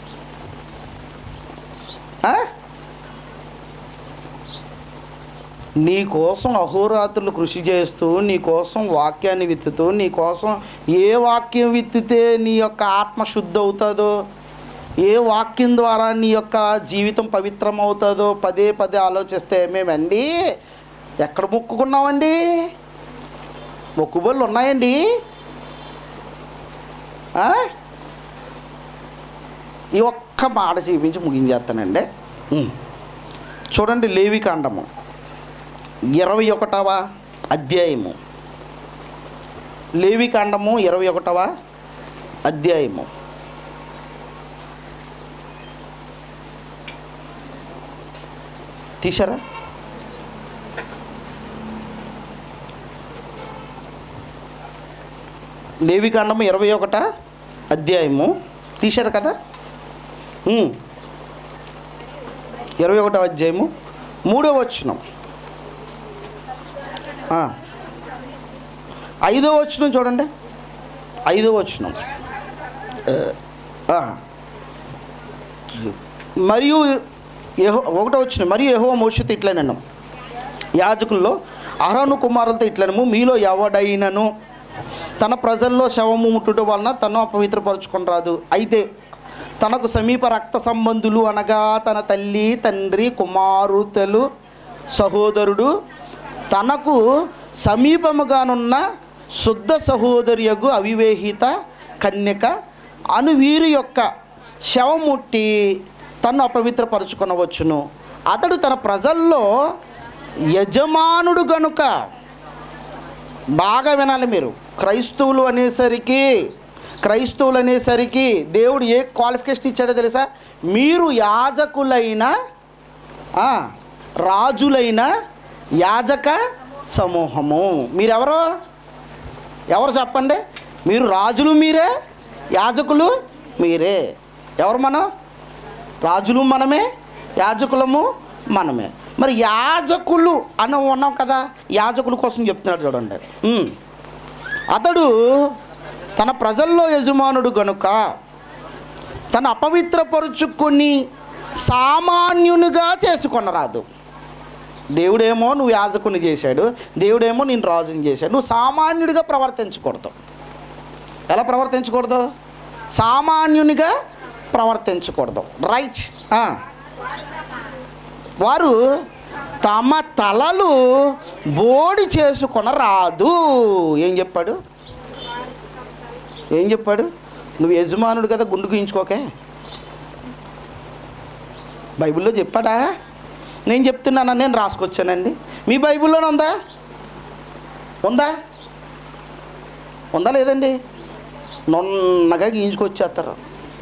ఆ? నీ కోసం అహోరాత్రులు కృషి చేస్తూ నీ కోసం వాక్యాన్ని విత్తుతూ నీ కోసం ఏ వాక్యం విత్తితే నీ యొక్క ఆత్మ శుద్ధి అవుతుందో ఏ వాక్యం ద్వారా నీ యొక్క జీవితం పవిత్రం అవుతుందో పదే పదే ఆలోచిస్తే మేమండి ఎక్కడ మొక్కుకున్నామండి మొక్కుబళ్ళు ఉన్నాయండి ఆ? ఈ ఒక్క మాట చూపించి ముగించేస్తానండి ఉమ్. చూడండి లేవికాండము ఇరవై ఒకటవ అధ్యాయము లేవికాండము ఇరవై ఒకటవ అధ్యాయము తీసారా లేవికాండము ఇరవై ఒకట అధ్యాయము తీశారు కదా ఉమ్. ఇరవై ఒకటో అధ్యాయము మూడో వచ్చినాం ఐదో వచ్చిన చూడండి ఐదో వచ్చిన మరియు యహో ఒకటో వచ్చిన మరియు యహో మోషిత్ ఇట్లనను యాజకుల్లో అహరోను కుమారులతో ఇట్లనము మీలో ఎవడైనను తన ప్రజల్లో శవము ముట్టుట వలన తను అపవిత్రపరచుకొని రాదు అయితే తనకు సమీప రక్త సంబంధులు అనగా తన తల్లి తండ్రి కుమారుతెలు సహోదరుడు తనకు సమీపముగానున్న శుద్ధ సహోదరియగు అవివేహిత కన్యక అను వీరి యొక్క శవముట్టి తను అపవిత్రపరచుకొనవచ్చును అతడు తన ప్రజల్లో యజమానుడు గనుక బాగా వినాలి మీరు క్రైస్తవులు అనేసరికి క్రైస్తవులు అనేసరికి దేవుడు ఏ క్వాలిఫికేషన్ ఇచ్చాడో తెలుసా మీరు యాజకులైన ఆ, రాజులైన యాజక సమూహము మీరెవరో ఎవరు చెప్పండి మీరు రాజులు మీరే యాజకులు మీరే ఎవరు మనం రాజులు మనమే యాజకులము మనమే మరి యాజకులు అని ఉన్నాం కదా యాజకుల కోసం చెప్తున్నాడు చూడండి ఉమ్. అతడు తన ప్రజల్లో యజమానుడు గనుక తను అపవిత్రపరుచుకొని సామాన్యునిగా చేసుకొనరాదు దేవుడేమో నువ్వు యాజకుని చేశాడు దేవుడేమో నేను రాజుని చేశాడు నువ్వు సామాన్యుడిగా ప్రవర్తించకూడదు ఎలా ప్రవర్తించకూడదు సామాన్యునిగా ప్రవర్తించకూడదు రైట్ ఆ. వారు తమ తలలు బోడి చేసుకొనరాదు ఏం చెప్పాడు ఏం చెప్పాడు నువ్వు యజమానుడు కదా గుండు గీయించుకోకే బైబిల్లో చెప్పాడా నేను చెప్తున్నానా నేను రాసుకొచ్చానండి మీ బైబిల్లోనే ఉందా ఉందా ఉందా లేదండి నున్నగా గీయించుకొచ్చేస్తారు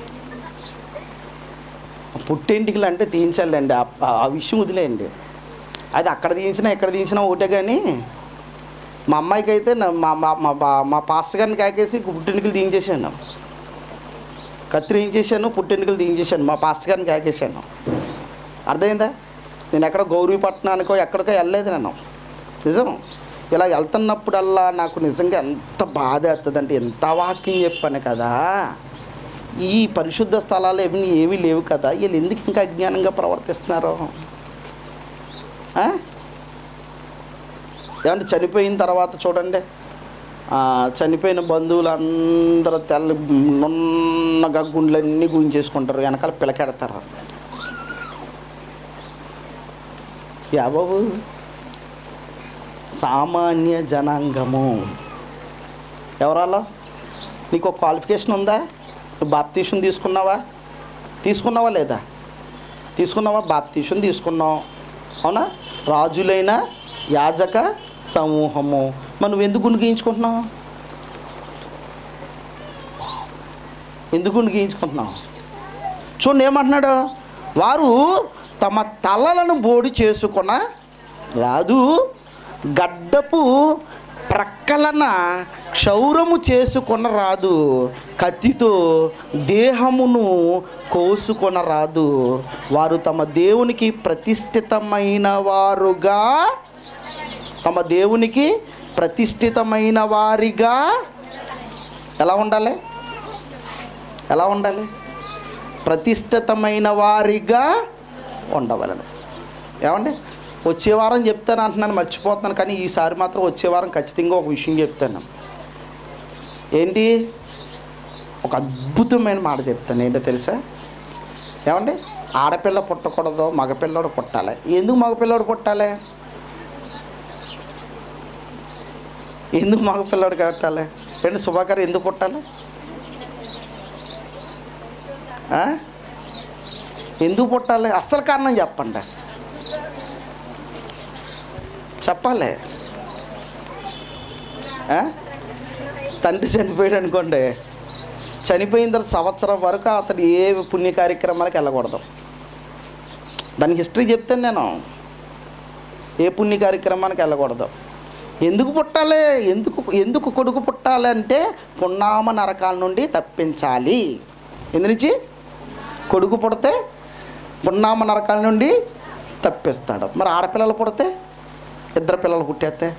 పుట్టెంటికలు అంటే తీయించాలండి ఆ- ఆ విషయం వదిలేయండి అది అక్కడ తీయించినా ఎక్కడ తీయించినా ఒకటే కానీ మా అమ్మాయికి అయితే నా- మా మా మా బా- మా పాస్టర్ గారిని కాకేసి పుట్టెంటికలు తీయించేసాను కత్తిరించేసాను పుట్టెంటికలు తీయించేసాను మా పాస్టర్ గారిని కాకేసాను అర్థమైందా నేను ఎక్కడ గౌరీపట్నానికో ఎక్కడికో వెళ్ళలేదు నేను నిజం ఇలా వెళ్తున్నప్పుడల్లా నాకు నిజంగా ఎంత బాధ వేస్తుందంటే ఎంత వాక్యం చెప్పాను కదా ఈ పరిశుద్ధ స్థలాలు ఏమి ఏమీ లేవు కదా వీళ్ళు ఎందుకు ఇంకా అజ్ఞానంగా ప్రవర్తిస్తున్నారు ఆ? ఏమంటే చనిపోయిన తర్వాత చూడండి ఆ, చనిపోయిన బంధువులు అందరూ తెల్ల నున్నగా గుండ్లన్నీ గుంజేసుకుంటారు వెనకాల పిలకెడతారు యా బాబు సామాన్య జనాంగము ఎవరాలో నీకు ఒక క్వాలిఫికేషన్ ఉందా నువ్వు బాప్తీషన్ తీసుకున్నావా తీసుకున్నావా లేదా తీసుకున్నావా బాప్తీషన్ తీసుకున్నావు అవునా రాజులైన యాజక సమూహము మరి నువ్వు ఎందుకు గుండు గీయించుకుంటున్నావు ఎందుకు గుండు గీయించుకుంటున్నావు చూడండి ఏమంటున్నాడు వారు తమ తలలను బోడి చేసుకొన రాదు గడ్డపు ప్రక్కలన క్షౌరము చేసుకొన రాదు కత్తితో దేహమును కోసుకొన రాదు వారు తమ దేవునికి ప్రతిష్ఠితమైన వారుగా తమ దేవునికి ప్రతిష్ఠితమైన వారిగా ఎలా ఉండాలి ఎలా ఉండాలి ప్రతిష్ఠితమైన వారిగా ఉండవలను ఏమండి వచ్చే వారం చెప్తాను అంటున్నాను మర్చిపోతున్నాను కానీ ఈసారి మాత్రం వచ్చే వారం ఖచ్చితంగా ఒక విషయం చెప్తాను ఏంటి ఒక అద్భుతమైన మాట చెప్తాను ఏంటో తెలుసా ఏమండి ఆడపిల్ల పుట్టకూడదు మగపిల్లడు పుట్టాలి ఎందుకు మగపిల్లడు పుట్టాలి ఎందుకు మగపిల్లడు కట్టాలి ఏంటి శుభాకర్ ఎందుకు పుట్టాలి ఆ? ఎందుకు పుట్టాలి అస్సలు కారణం చెప్పండి చెప్పాలి ఆ? తండ్రి చనిపోయాడు అనుకోండి చనిపోయిన తర్వాత సంవత్సరం వరకు అతడు ఏ పుణ్య కార్యక్రమాలకు వెళ్ళకూడదు దానికి హిస్టరీ చెప్తాను నేను ఏ పుణ్య కార్యక్రమానికి వెళ్ళకూడదు ఎందుకు పుట్టాలి ఎందుకు ఎందుకు కొడుకు పుట్టాలి అంటే పున్నామ నరకాల నుండి తప్పించాలి ఎందునుంచి కొడుకు పుడితే పున్నామ నరకాల నుండి తప్పిస్తాడు మరి ఆడపిల్లలు పుడితే ఇద్దరు పిల్లలు పుట్టేస్తే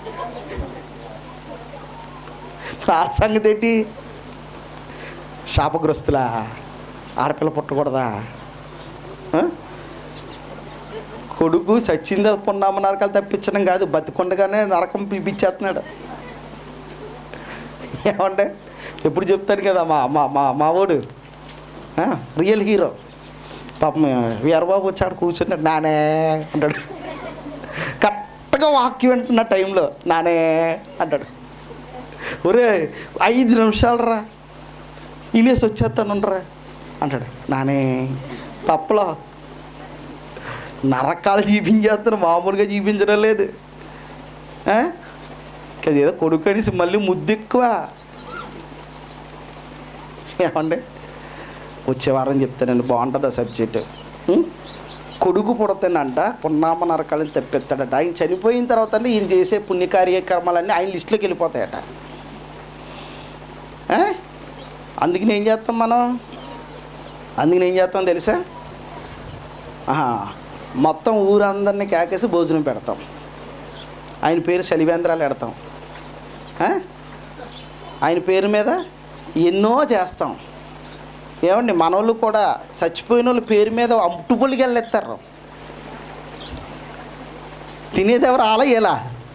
మరి ఆ సంగతి ఏంటి శాపగ్రస్తులా ఆడపిల్ల పుట్టకూడదా ఆ? కొడుకు చచ్చింది పున్నామ నరకాలు తప్పించడం కాదు బతికొండగానే నరకం పిలిపించేస్తున్నాడు ఏమంటే ఎప్పుడు చెప్తాను కదా మా మా మా మావోడు ఆ, రియల్ హీరో పాపం వీరబాబు వచ్చాడు కూర్చున్నాడు నానే అంటాడు కరెక్ట్గా వాక్యం వింటున్న టైంలో నానే అంటాడు ఒరే ఐదు నిమిషాలు రా ఇనేసి వచ్చేస్తానురా అంటాడు నానే పప్పలో నరకాలు చూపించేస్తాను మామూలుగా చూపించడం లేదు ఆ? కదా ఏదో కొడుకు అనేసి మళ్ళీ ముద్దు ఎక్కువ ఏమండి వచ్చే వారం చెప్తానండి బాగుంటుంది ఆ సబ్జెక్ట్ ఉం? కొడుకు పుడతానంట పున్నామ నరకాలను తెప్పిస్తాడట ఆయన చనిపోయిన తర్వాత అంటే ఈయన చేసే పుణ్య కార్యక్రమాలన్నీ ఆయన లిస్టులోకి వెళ్ళిపోతాయట ఆ? అందుకని ఏం చేస్తాం మనం అందుకని ఏం చేస్తాం తెలుసా ఆహా, మొత్తం ఊరందరినీ కేకేసి భోజనం పెడతాం ఆయన పేరు శలివేంద్రాలు పెడతాం ఆ? ఆయన పేరు మీద ఎన్నో చేస్తాం ఏమండి మనోళ్ళు కూడా చచ్చిపోయిన వాళ్ళ పేరు మీద అమ్ముటుపొలికి వెళ్ళేస్తారు తినేది ఎవరు అలా ఎలా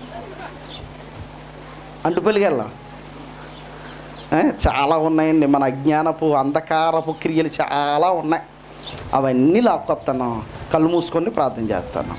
అంటుపల్లికి వెళ్ళాం ఆ, చాలా ఉన్నాయండి మన అజ్ఞానపు అంధకారపు క్రియలు చాలా ఉన్నాయి అవన్నీ లాక్కొస్తాను కళ్ళు మూసుకొని ప్రార్థన చేస్తాను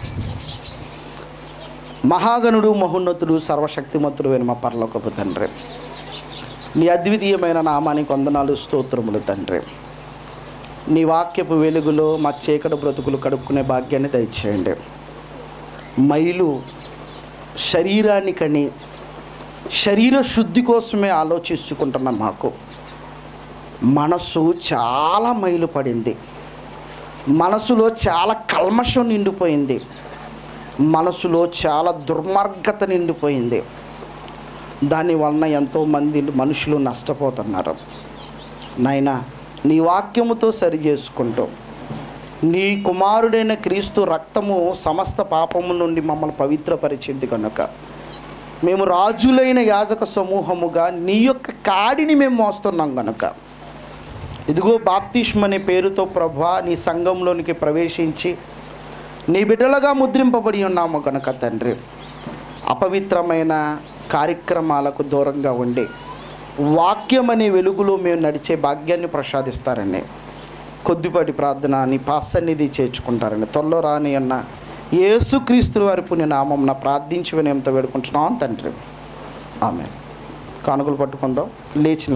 మహాగణుడు మహోన్నతుడు సర్వశక్తిమంతుడు అయిన మా పరలోకపు తండ్రి నీ అద్వితీయమైన నామానికి వందనాలు స్తోత్రములు తండ్రి నీ వాక్యపు వెలుగులో మా చీకటి బ్రతుకులు కడుక్కునే భాగ్యాన్ని దయచేయండి మైలు శరీరానికని శరీర శుద్ధి కోసమే ఆలోచించుకుంటున్న మాకు మనసు చాలా మైలు పడింది మనసులో చాలా కల్మషం నిండిపోయింది మనసులో చాలా దుర్మార్గత నిండిపోయింది దాని వలన ఎంతోమంది మనుషులు నష్టపోతున్నారు నాయన నీ వాక్యముతో సరి చేసుకుంటూ నీ కుమారుడైన క్రీస్తు రక్తము సమస్త పాపము నుండి మమ్మల్ని పవిత్రపరిచింది కనుక మేము రాజులైన యాజక సమూహముగా నీ యొక్క కాడిని మేము మోస్తున్నాం కనుక ఇదిగో బాప్తిష్మ అనే పేరుతో ప్రభా నీ సంఘంలోనికి ప్రవేశించి నీ బిడ్డలుగా ముద్రింపబడి ఉన్నాము కనుక తండ్రి అపవిత్రమైన కార్యక్రమాలకు దూరంగా ఉండి వాక్యం అనే వెలుగులో మేము నడిచే భాగ్యాన్ని ప్రసాదిస్తారండి కొద్దిపాటి ప్రార్థన నీ పాసన్నిధి చేర్చుకుంటారండి త్వరలో రాని అన్న యేసుక్రీస్తుల వారి పుణ్య నామం నా ప్రార్థించి వినయంతో వేడుకుంటున్నాం తండ్రి ఆమె కానుకలు పట్టుకుందాం లేచిన